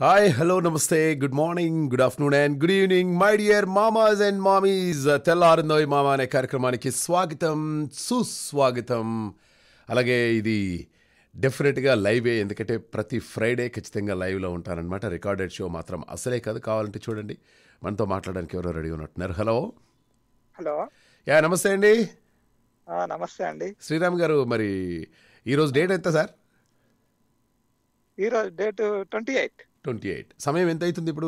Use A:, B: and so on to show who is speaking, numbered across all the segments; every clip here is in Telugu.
A: హాయ్ హలో నమస్తే good morning good afternoon and good evening my dear మామాస్ అండ్ మామీస్ తెల్లారిందోయ్ మామ అనే కార్యక్రమానికి స్వాగతం సుస్వాగతం అలాగే ఇది డెఫినెట్గా లైవే ఎందుకంటే ప్రతి ఫ్రైడే ఖచ్చితంగా లైవ్లో ఉంటానన్నమాట రికార్డెడ్ షో మాత్రం అసలే కాదు కావాలంటే చూడండి మనతో మాట్లాడడానికి ఎవరో రెడీ ఉన్నట్టున్నారు హలో
B: హలో
A: యా నమస్తే అండి
B: ఆ, నమస్తే అండి
A: శ్రీరామ్ గారు మరి ఈరోజు డేట్ ఎంత సార్
B: ఈరోజు date twenty eight
A: twenty eight సమయం ఎంత అవుతుంది ఇప్పుడు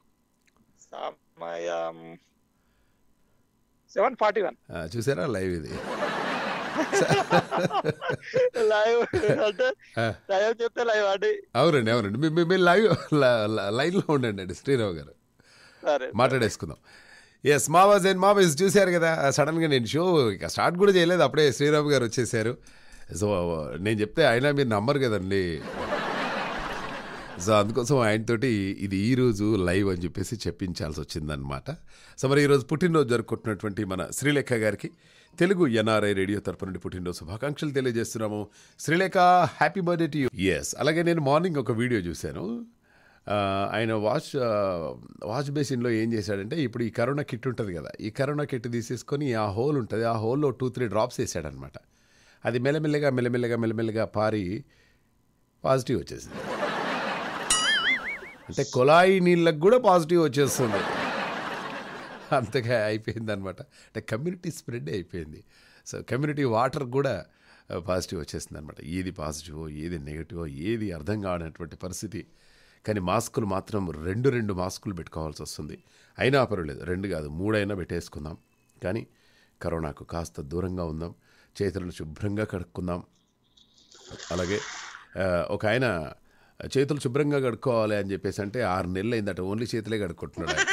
B: సమయం సెవెన్ ఫార్టీ వన్
A: ఆ, చూసారా లైవ్ ఇది
B: లైవ్ అంటే
A: ఆ.
B: లైవ్ చెప్తే లైవ్ అండి
A: అవునండి అవునండి మీ- మీ- మీరు లైవ్ లైన్లో ఉండండి అండి శ్రీరావు గారు
B: సరే
A: మాట్లాడేసుకుందాం ఎస్ మావాజ్ అండ్ మావాజ్ చూశారు కదా సడన్గా నేను షో ఇక స్టార్ట్ కూడా చేయలేదు అప్పుడే శ్రీరామ్ గారు వచ్చేసారు సో నేను చెప్తే అయినా మీరు నమ్మరు కదండి సో అందుకోసం ఆయనతోటి ఇది ఈ రోజు లైవ్ అని చెప్పేసి చెప్పించాల్సి వచ్చిందనమాట సో మరి ఈరోజు పుట్టినరోజు జరుపుకుంటున్నటువంటి మన శ్రీలేఖ గారికి తెలుగు ఎన్ఆర్ఐ రేడియో తరపు నుండి పుట్టినరోజు శుభాకాంక్షలు తెలియజేస్తున్నాము Sreelekha happy birthday to you yes అలాగే నేను మార్నింగ్ ఒక వీడియో చూశాను ఆ, ఆయన వాష్ ఆ, వాష్ బేసిన్లో ఏం చేశాడంటే ఇప్పుడు ఈ కరోనా కిట్ ఉంటుంది కదా ఈ కరోనా కిట్ తీసేసుకొని ఆ హోల్ ఉంటుంది ఆ హోల్లో టూ త్రీ డ్రాప్స్ వేసాడనమాట అది మెల్లమెల్లగా మెల్లమెల్లగా మెల్లమెల్లగా పారి పాజిటివ్ వచ్చేసింది అంటే కొలాయి నీళ్ళకు కూడా పాజిటివ్ వచ్చేస్తుంది అంతగా అయిపోయింది అనమాట అంటే కమ్యూనిటీ స్ప్రెడ్ అయిపోయింది సో కమ్యూనిటీ వాటర్ కూడా పాజిటివ్ వచ్చేసింది అనమాట ఏది పాజిటివో ఏది నెగిటివో ఏది అర్థం కానటువంటి పరిస్థితి కానీ మాస్కులు మాత్రం రెండు రెండు మాస్కులు పెట్టుకోవాల్సి వస్తుంది అయినా పర్వాలేదు రెండు కాదు మూడైనా పెట్టేసుకుందాం కానీ కరోనాకు కాస్త దూరంగా ఉందాం చేతులను శుభ్రంగా కడుక్కుందాం అలాగే ఆ, ఒక ఆయన చేతులు శుభ్రంగా కడుక్కోవాలి అని చెప్పేసి అంటే ఆరు నెలలు అయిందట ఓన్లీ చేతులే కడుక్కుంటున్నాడు ఆయన.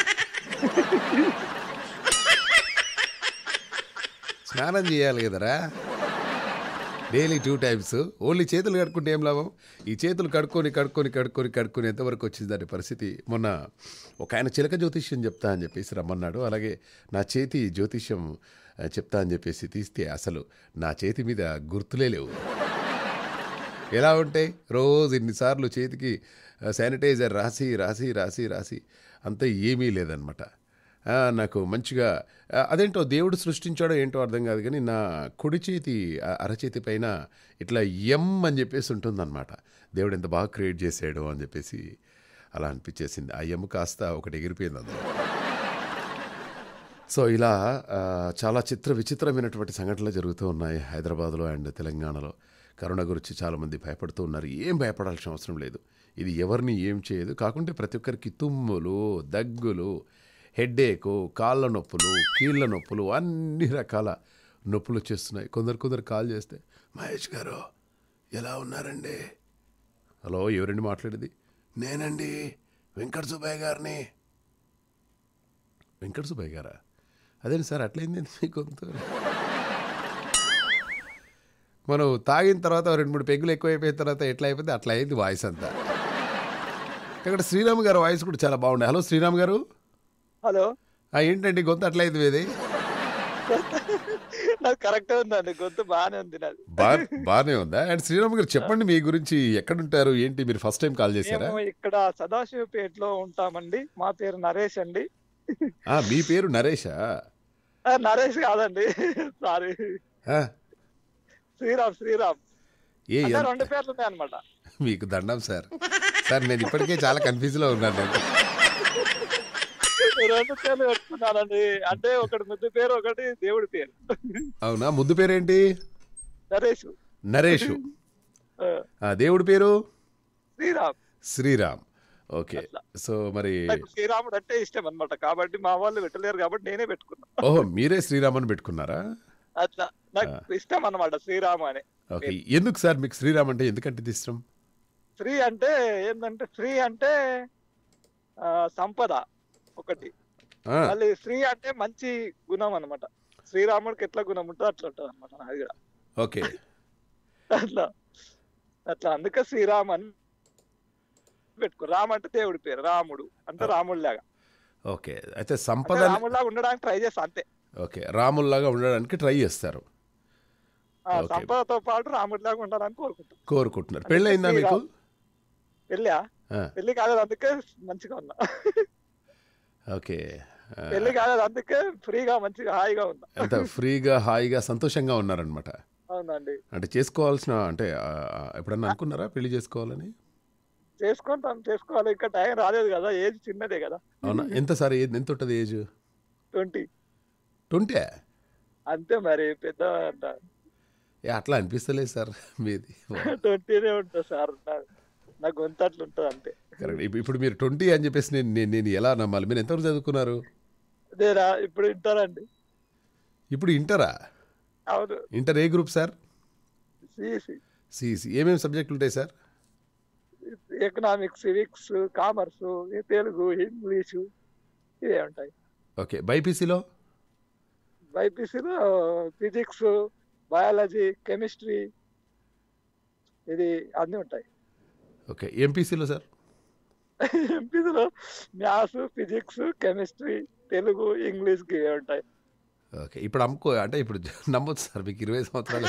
A: స్నానం చేయాలి కదరా డైలీ టూ టైమ్స్ ఓన్లీ చేతులు కడుక్కుంటే ఏం లాభం ఈ చేతులు కడుక్కొని కడుక్కొని కడుక్కొని కడుక్కొని ఎంతవరకు వచ్చింది దాని పరిస్థితి మొన్న ఒక ఆయన చిలక జ్యోతిష్యం చెప్తా అని చెప్పేసి రమ్మన్నాడు అలాగే నా చేతి జ్యోతిష్యం ఆ, చెప్తా అని చెప్పేసి తీస్తే అసలు నా చేతి మీద గుర్తులే లేవు ఎలా ఉంటాయి రోజు ఇన్నిసార్లు చేతికి ఆ, శానిటైజర్ రాసి రాసి రాసి రాసి అంత ఏమీ లేదనమాట ఆ, నాకు మంచిగా ఆ, అదేంటో దేవుడు సృష్టించాడో ఏంటో అర్థం కాదు కానీ నా కుడి చేతి ఆ, అరచేతి పైన ఇట్లా ఎం అని చెప్పేసి ఉంటుందన్నమాట దేవుడు ఎంత బాగా క్రియేట్ చేశాడు అని చెప్పేసి అలా అనిపించేసింది ఆ ఎమ్ కాస్త ఒకటి ఎగిరిపోయింది అందులో సో ఇలా ఆ, చాలా చిత్ర విచిత్రమైనటువంటి సంఘటనలు జరుగుతూ ఉన్నాయి హైదరాబాద్లో అండ్ తెలంగాణలో కరోనా గురించి చాలామంది భయపడుతూ ఉన్నారు ఏం భయపడాల్సిన అవసరం లేదు ఇది ఎవరిని ఏం చేయదు కాకుంటే ప్రతి ఒక్కరికి తుమ్ములు దగ్గులు హెడ్ఏకు కాళ్ళ నొప్పులు కీళ్ళ నొప్పులు అన్ని రకాల నొప్పులు వచ్చేస్తున్నాయి కొందరు కొందరు కాల్ చేస్తే మహేష్ గారు ఎలా ఉన్నారండి హలో ఎవరండి మాట్లాడేది నేనండి వెంకట సుబ్బయ్య గారిని వెంకట సుబ్బయ్య గారా అదేంటి సార్ అట్లయింది మీ గొంతు మనం తాగిన తర్వాత రెండు మూడు పెగ్గులు ఎక్కువైపోయిన తర్వాత ఎట్లా అయిపోయింది అట్లా అయింది వాయిస్ అంతా ఇక్కడ శ్రీరామ్ గారు వాయిస్ కూడా చాలా బాగుండే హలో శ్రీరామ్ గారు
B: హలో
A: ఆ, ఏంటండి గొంతు అట్లా అయింది మీది
B: నాకు కరెక్ట్ ఉందండి గొంతు బాగానే ఉంది నాది
A: బా బాగానే ఉందా అండ్ శ్రీరామ్ గారు చెప్పండి మీ గురించి ఎక్కడుంటారు ఏంటి మీరు ఫస్ట్ టైం కాల్ చేశారా
B: మేము ఇక్కడ సదాశివపేటలో ఉంటామండి మా పేరు నరేష్ అండి
A: ఆ, మీ పేరు నరేషా
B: ఆ, నరేష్ కాదండి సారీ
A: ఆ,
B: శ్రీరామ్ శ్రీరామ్
A: ఏ
B: అంటే
A: ఎంత-
B: రెండు పేర్లు ఉన్నాయి అనమాట
A: మీకు దండం సార్ సార్ నేను ఇప్పటికే చాలా కన్ఫ్యూజ్లో ఉన్నాను నేను
B: రెండు పేర్లు పెట్టుకున్నానండి అంటే ఒకటి ముద్దు పేరు ఒకటి దేవుడి పేరు
A: అవునా ముద్దు పేరేంటి
B: నరేష్
A: నరేషు
B: ఆ,
A: ఆ, దేవుడి పేరు
B: శ్రీరామ్
A: శ్రీరామ్ ఓకే సో మరి
B: నాకు శ్రీరాముడు అంటే ఇష్టం అన్నమాట కాబట్టి మా వాళ్ళు పెట్టలేరు కాబట్టి నేనే పెట్టుకున్నా
A: ఓహో మీరే శ్రీరామ్ అని పెట్టుకున్నారా
B: అట్లా నాకు ఇష్టం అన్నమాట శ్రీరామ్ అని
A: ఓకే ఎందుకు సార్ మీకు శ్రీరామ్ అంటే ఎందుకంటే ఇది ఇష్టం
B: ఫ్రీ అంటే ఏంటంటే ఫ్రీ అంటే ఆ, సంపద ఒకటి
A: ఆ,
B: మళ్ళీ శ్రీ అంటే మంచి గుణం అన్నమాట శ్రీరాముడికి ఎట్లా గుణం ఉంటుందో అట్లా ఉంటుంది అనమాట నాది కూడా
A: ఓకే
B: అట్లా అట్లా అందుకే శ్రీరామ్ అని పెట్టుకో రామ్ అంటే దేవుడి పేరు రాముడు అంటే రాముడు లాగా
A: ఓకే అయితే
B: అంటే
A: సంపద
B: రాముడు లాగా ఉండడానికి ట్రై చేస్తా అంతే
A: ఓకే రాముల్లాగా ఉండడానికి ట్రై చేస్తారు
B: ఆ,
A: Okay.
B: సంపదతో పాటు రాముడి లాగా ఉండాలని కోరుకుంటాం
A: కోరుకుంటున్నారు పెళ్ళయిందా మీకు
B: వెళ్ళా
A: ఆ,
B: పెళ్లి కాలేదు అందుకే మంచిగా ఉన్నా
A: ఓకే ఆ,
B: పెళ్లి కాలేదు అందుకే ఫ్రీగా మంచిగా హాయిగా ఉన్నా
A: ఎంత ఫ్రీగా హాయిగా సంతోషంగా ఉన్నారనమాట
B: అవునండి
A: అంటే చేసుకోవాల్సిన అంటే ఆ, ఆ, ఎప్పుడన్నా అనుకున్నారా పెళ్లి చేసుకోవాలని
B: చేసుకుంటాం చేసుకోవాలి ఇంకా టైం రాలేదు కదా ఏజ్ చిన్నదే కదా
A: అవునా ఎంత సార్ ఏజ్ ఎంత ఉంటుంది ఏజ్
B: ట్వంటీ
A: ట్వంటీ
B: అంతే మరి పెద్ద అంట
A: ఏ అట్లా అనిపిస్తలేదు సార్ మీది
B: ట్వంటీనే ఉంటుంది సార్ నా- నా గొంతు అట్లా ఉంటుంది అంతే
A: కరెక్ట్ ఇప్పుడు ఇప్పుడు మీరు ట్వంటీ అని చెప్పేసి నేను నేను నేను ఎలా నమ్మాలి మీరు ఎంతవరకు చదువుకున్నారు
B: అదేరా ఇప్పుడు వింటారండి
A: ఇప్పుడు ఇంటరా
B: అవును
A: inter A group sir
B: CC
A: CC ఏమేమి సబ్జెక్టులు ఉంటాయి sir
B: economics civics commerce Telugu English ఇవే ఉంటాయి
A: ఓకే బైపీసీలో
B: బైపీసీలో ఫిజిక్స్ బయాలజీ కెమిస్ట్రీ ఇది అన్నీ ఉంటాయి
A: ఓకే ఎంపీసీలో సార్
B: ఎంపీసీలో maths physics chemistry Telugu English ఇవే ఉంటాయి
A: ఓకే ఇప్పుడు అమ్ముకో అంటే ఇప్పుడు నమ్మొచ్చు సార్ మీకు ఇరవై సంవత్సరాలు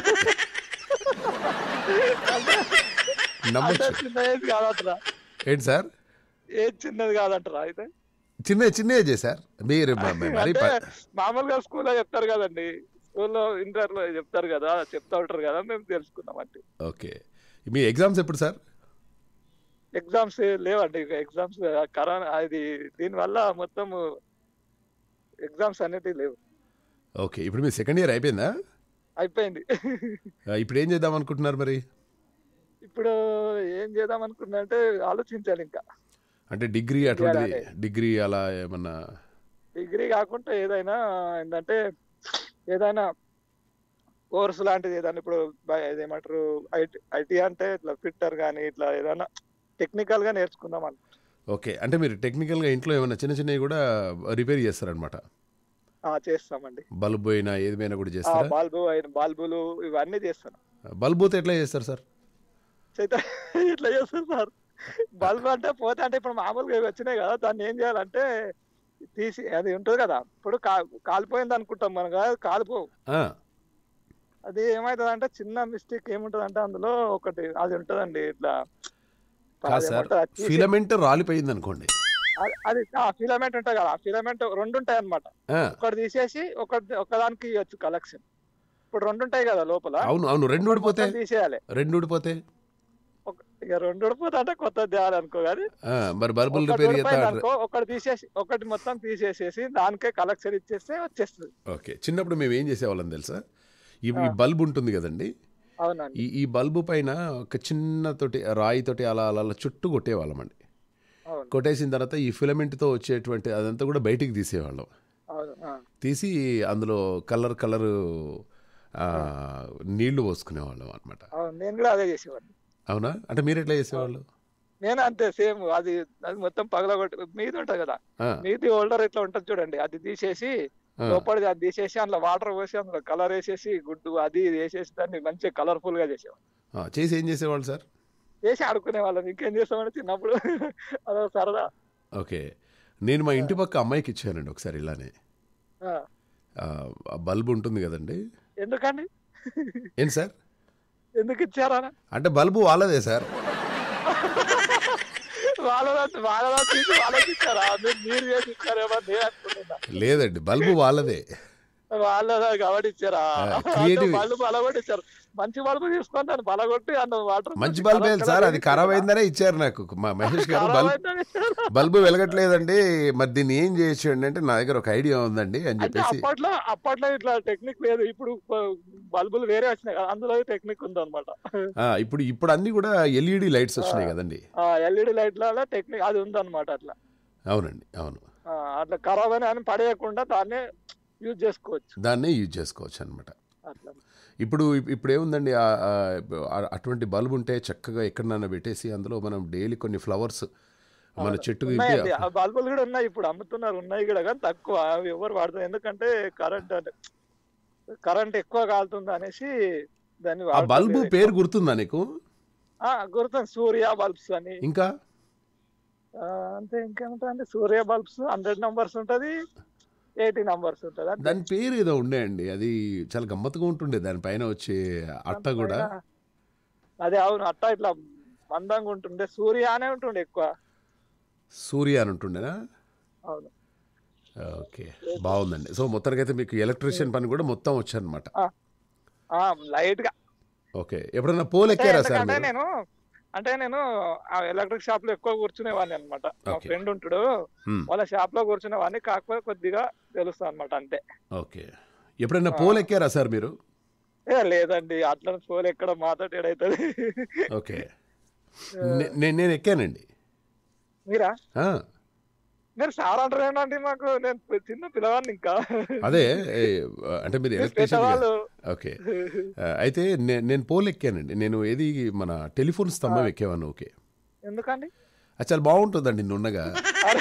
B: అంటే
A: నమ్మొచ్చు
B: చిన్న ఏజ్ కాదంటరా
A: ఏంటి సార్
B: ఏజ్ చిన్నది కాదంటరా అయితే
A: చిన్న చిన్న ఏజే సార్ మీరు మ- మ- మరి
B: అంటే
A: ప-
B: మామూలుగా స్కూల్లో చెప్తారు కదండి స్కూల్లో ఇంటర్ లో చెప్తారు కదా చెప్తా ఉంటారు కదా మేము తెలుసుకున్నాం అంటే
A: ఓకే మీ ఎగ్జామ్స్ ఎప్పుడు సార్
B: ఎగ్జామ్స్ లేవండి ఇక ఎగ్జామ్స్ కరోనా అది దీనివల్ల మొత్తం ఎగ్జామ్స్ అనేటివి లేవు
A: ఓకే ఇప్పుడు మీ సెకండ్ ఇయర్ అయిపోయిందా
B: అయిపోయింది
A: ఆ, ఇప్పుడు ఏం చేద్దాం అనుకుంటున్నారు మరి
B: ఇప్పుడు ఏం చేద్దాం అనుకున్నా అంటే ఆలోచించాలి ఇంకా
A: అంటే డిగ్రీ అటువంటిది
B: అదే.
A: డిగ్రీ అలా ఏమన్నా
B: డిగ్రీ కాకుండా ఏదైనా ఏంటంటే ఏదైనా కోర్సు లాంటిది ఏదైనా ఇప్పుడు బ- ఏదేమంటారు ఐటీ ఐటీ అంటే ఇట్లా ఫిట్టర్ కానీ ఇట్లా ఏదైనా టెక్నికల్ గా నేర్చుకుందాం అనుకుంటున్నాం
A: ఓకే అంటే మీరు టెక్నికల్గా ఇంట్లో ఏమైనా చిన్న చిన్నవి కూడా రిపేర్ చేస్తారనమాట
B: ఆ, చేస్తామండి
A: బల్బ్ పోయినా ఏది పోయినా కూడా
B: ఆ
A: చేస్తారా
B: బాల్బు అయిన బాల్బులు ఇవన్నీ చేస్తాను
A: బల్బ్ పోతే ఎట్లా చేస్తారు సార్
B: చైత ఇట్లా చేస్తారు సార్ బల్బు అంటే పోతే అంటే ఇప్పుడు మామూలుగా ఇవి వచ్చినాయి కదా దాన్ని ఏం చేయాలంటే తీసి అది ఉంటుంది కదా ఇప్పుడు కా కాలిపోయింది అనుకుంటాం మనం కదా కాలిపో
A: ఆ,
B: అది ఏమవుతుంది అంటే చిన్న మిస్టేక్ ఏముంటది అంటే అందులో ఒకటి అది ఉంటదండి ఇట్లా
A: కాదు
B: అది
A: సార్
B: ఏమంటారు? అది తీసి-
A: ఫిలమెంట్ రాలిపోయింది అనుకోండి
B: అది- అది ఫిలమెంట్ ఉంటుంది కదా ఆ ఫిలమెంట్ రెండు ఉంటాయి అనమాట
A: ఆ,
B: ఒకటి తీసేసి ఒకటి ఒకదానికి ఇవ్వచ్చు కలెక్షన్ ఇప్పుడు రెండు ఉంటాయి కదా లోపల
A: అవును అవును రెండు
B: ఒకటి
A: ఊడిపోతే
B: మొత్తం తీసేయాలి
A: రెండు ఊడిపోతే
B: ఒక- ఇక రెండు ఊడిపోతే అంటే కొత్తది తేవాలి అనుకో కానీ
A: ఆ, మరి బల్బులు
B: ఒకటి
A: రిపేర్
B: ఊడిపోయింది
A: చేస్తా
B: అనుకో ఒకటి తీసేసి ఒకటి మొత్తం తీసేసేసి దానికే కలెక్షన్ ఇచ్చేస్తే వచ్చేస్తుంది
A: ఓకే చిన్నప్పుడు మేము ఏం చేసేవాళ్ళం తెలుసా ఈ ఈ
B: ఆ.
A: బల్బ్ ఉంటుంది కదండి
B: అవునండి
A: ఈ ఈ బల్బు పైన ఒక చిన్న తోటి రాయి తోటి అలా అలా అలా చుట్టూ కొట్టేవాళ్ళం అండి
B: అవును
A: కొట్టేసిన తర్వాత ఈ ఫిలమెంట్తో వచ్చేటువంటి అదంతా కూడా బయటికి తీసేవాళ్ళం
B: అవును ఆ.
A: తీసి అందులో కలర్ కలర్ నీళ్లు పోసుకునేవాళ్ళం అనమాట
B: అవును నేను కూడా అదే చేసేవాడిని
A: అవునా అంటే మీరు ఎట్లా చేసేవాళ్ళు
B: నేను అంతే సేమ్ అది అది మొత్తం పగలగొట్టి మీది ఉంటుంది కదా
A: ఆ,
B: మీది హోల్డర్ ఇట్లా ఉంటుంది చూడండి అది తీసేసి
A: ఆ,
B: లోపలిది అది తీసేసి అందులో వాటర్ పోసి అందులో కలర్ వేసేసి గుడ్డు అది ఇది వేసేసి దాన్ని మంచిగా కలర్ఫుల్ గా చేసేవాళ్ళం
A: ఆ, చేసి ఏం చేసేవాళ్ళు సార్
B: చేసి ఆడుకునే వాళ్ళం ఇంకేం చేస్తామని చిన్నప్పుడు అదో సరదా
A: ఓకే నేను మా ఇంటి పక్క అమ్మాయికి ఇచ్చానండి ఒకసారి ఇలానే
B: ఆ.
A: ఆ, ఆ బల్బ్ ఉంటుంది కదండి
B: ఎందుకండి
A: ఏంటి సార్
B: ఎందుకు ఇచ్చారా
A: అంటే బల్బు వాళ్ళదే సార్
B: వాళ్ళ వాళ్ళ తీసి వాళ్ళకి ఇచ్చారా మీరు మీరు చేసి ఇచ్చారేమో అని నేను అనుకుంటున్నా
A: లేదండి బల్బు వాళ్ళదే
B: వాళ్ళ కాబట్టి ఇచ్చారా
A: ఆ,
B: అంటే
A: creative-
B: బల్బు బలగొట్టి ఇచ్చారు మంచి బల్బు తీసుకొని దాన్ని బలగొట్టి అందులో వాటర్
A: మంచి బల్బే సార్ అది ఖరాబ్ అయిందనే ఇచ్చారు నాకు మా మహేష్ గారు బల్బ్ బల్బు వెలగట్లేదండి మరి దీన్ని ఏం చేయొచ్చు అండి అంటే నా దగ్గర ఒక ఐడియా ఉందండి అని
B: అంటే
A: చెప్పేసి
B: అప్పట్లో అప్పట్లో ఇట్లా టెక్నిక్ లేదు ఇప్పుడు బల్బులు వేరే వచ్చినాయి కదా అందులో టెక్నిక్ ఉంది అనమాట
A: ఆ, ఇప్పుడు ఇప్పుడు అన్ని కూడా ఎల్ఈడి లైట్స్ వచ్చినాయి కదండి
B: ఎల్ఈడి లైట్ల టెక్నిక్ అది ఉంది అనమాట అట్లా
A: అవునండి అవును
B: ఆ, అట్లా ఖరాబ్ అయిన అని పడేయకుండా దాన్నే యూజ్ చేసుకోవచ్చు
A: దాన్నే యూజ్ చేసుకోవచ్చు అనమాట
B: అట్లా
A: ఇప్పుడు ఇప్పుడు ఏముందండి ఆ- ఆ- అటువంటి బల్బ్ ఉంటే చక్కగా ఎక్కడన్నా పెట్టేసి అందులో మనం డైలీ కొన్ని ఫ్లవర్స్ మన చెట్టుకు
B: ఉన్నాయండి ఆ బల్బులు కూడా ఉన్నాయి ఇప్పుడు అమ్ముతున్నారు ఉన్నాయి కూడా కానీ తక్కువ అవి ఎవరు వాడుతారు ఎందుకంటే కరెంట్ అంటే కరెంట్ ఎక్కువ కాలుతుంది అనేసి దాన్ని
A: ఆ
B: వాడటం
A: బల్బు
B: లేదు.
A: పేరు గుర్తుందా నీకు
B: ఆ, గుర్తుంది సూర్య బల్బ్స్ అని
A: ఇంకా
B: ఆ, అంతే ఇంకేముంటుంది అంటే సూర్య బల్బ్స్ హండ్రెడ్ నంబర్స్ ఉంటది ఎయిటీ నంబర్స్ ఉంటది అంతే.
A: దాని పేరు ఏదో ఉండే అండి అది చాలా గమ్మత్తుగా ఉంటుండే దానిపైన వచ్చే అట్ట కూడా
B: పైన- అదే అవును అట్ట ఇట్లా మందంగా ఉంటుండే సూర్య అనే ఉంటుండే ఎక్కువ
A: సూర్య అని ఉంటుండేనా
B: అవును
A: ఓకే బాగుందండి సో మొత్తానికైతే మీకు ఎలక్ట్రీషియన్ పని కూడా మొత్తం వచ్చనమాట
B: ఆ లైట్ గా
A: ఓకే ఎప్పుడైనా పోల్
B: అంటే
A: ఎక్కారా సార్
B: ఎందుకంటే
A: మీరు
B: నేను అంటే నేను ఆ ఎలక్ట్రిక్ షాప్ లో ఎక్కువ కూర్చునేవాడిని అనమాట మా
A: Okay.
B: ఫ్రెండ్ ఉంటాడు
A: Hmm.
B: వాళ్ళ షాప్ లో కూర్చునేవాడిని కాకపోతే కొద్దిగా తెలుస్తా అనమాట అంతే
A: ఓకే ఎప్పుడైనా పోల్ ఎక్కారా సార్ మీరు
B: ఏ లేదండి అట్లా ఫోన్ ఎక్కడ మాతో ఏడైతుంది
A: ఓకే నే- నేను నేను ఎక్కానండి
B: మీరా
A: ఆ,
B: మీరు సార్ అంటారు ఏంటండి మాకు నేను పి- చిన్న పిల్లవాడిని ఇంకా
A: అదే ఏ, అంటే మీరు ఎలక్ట్రీషియన్
B: పెద్దవాళ్ళు
A: ఓకే ఆ, అయితే నే- నేను పోల్ ఎక్కానండి నేను ఏది మన టెలిఫోన్ స్తంభం ఎక్కేవాను ఓకే
B: ఎందుకండి
A: అది చాలా బాగుంటుందండి నున్నగా
B: అరే,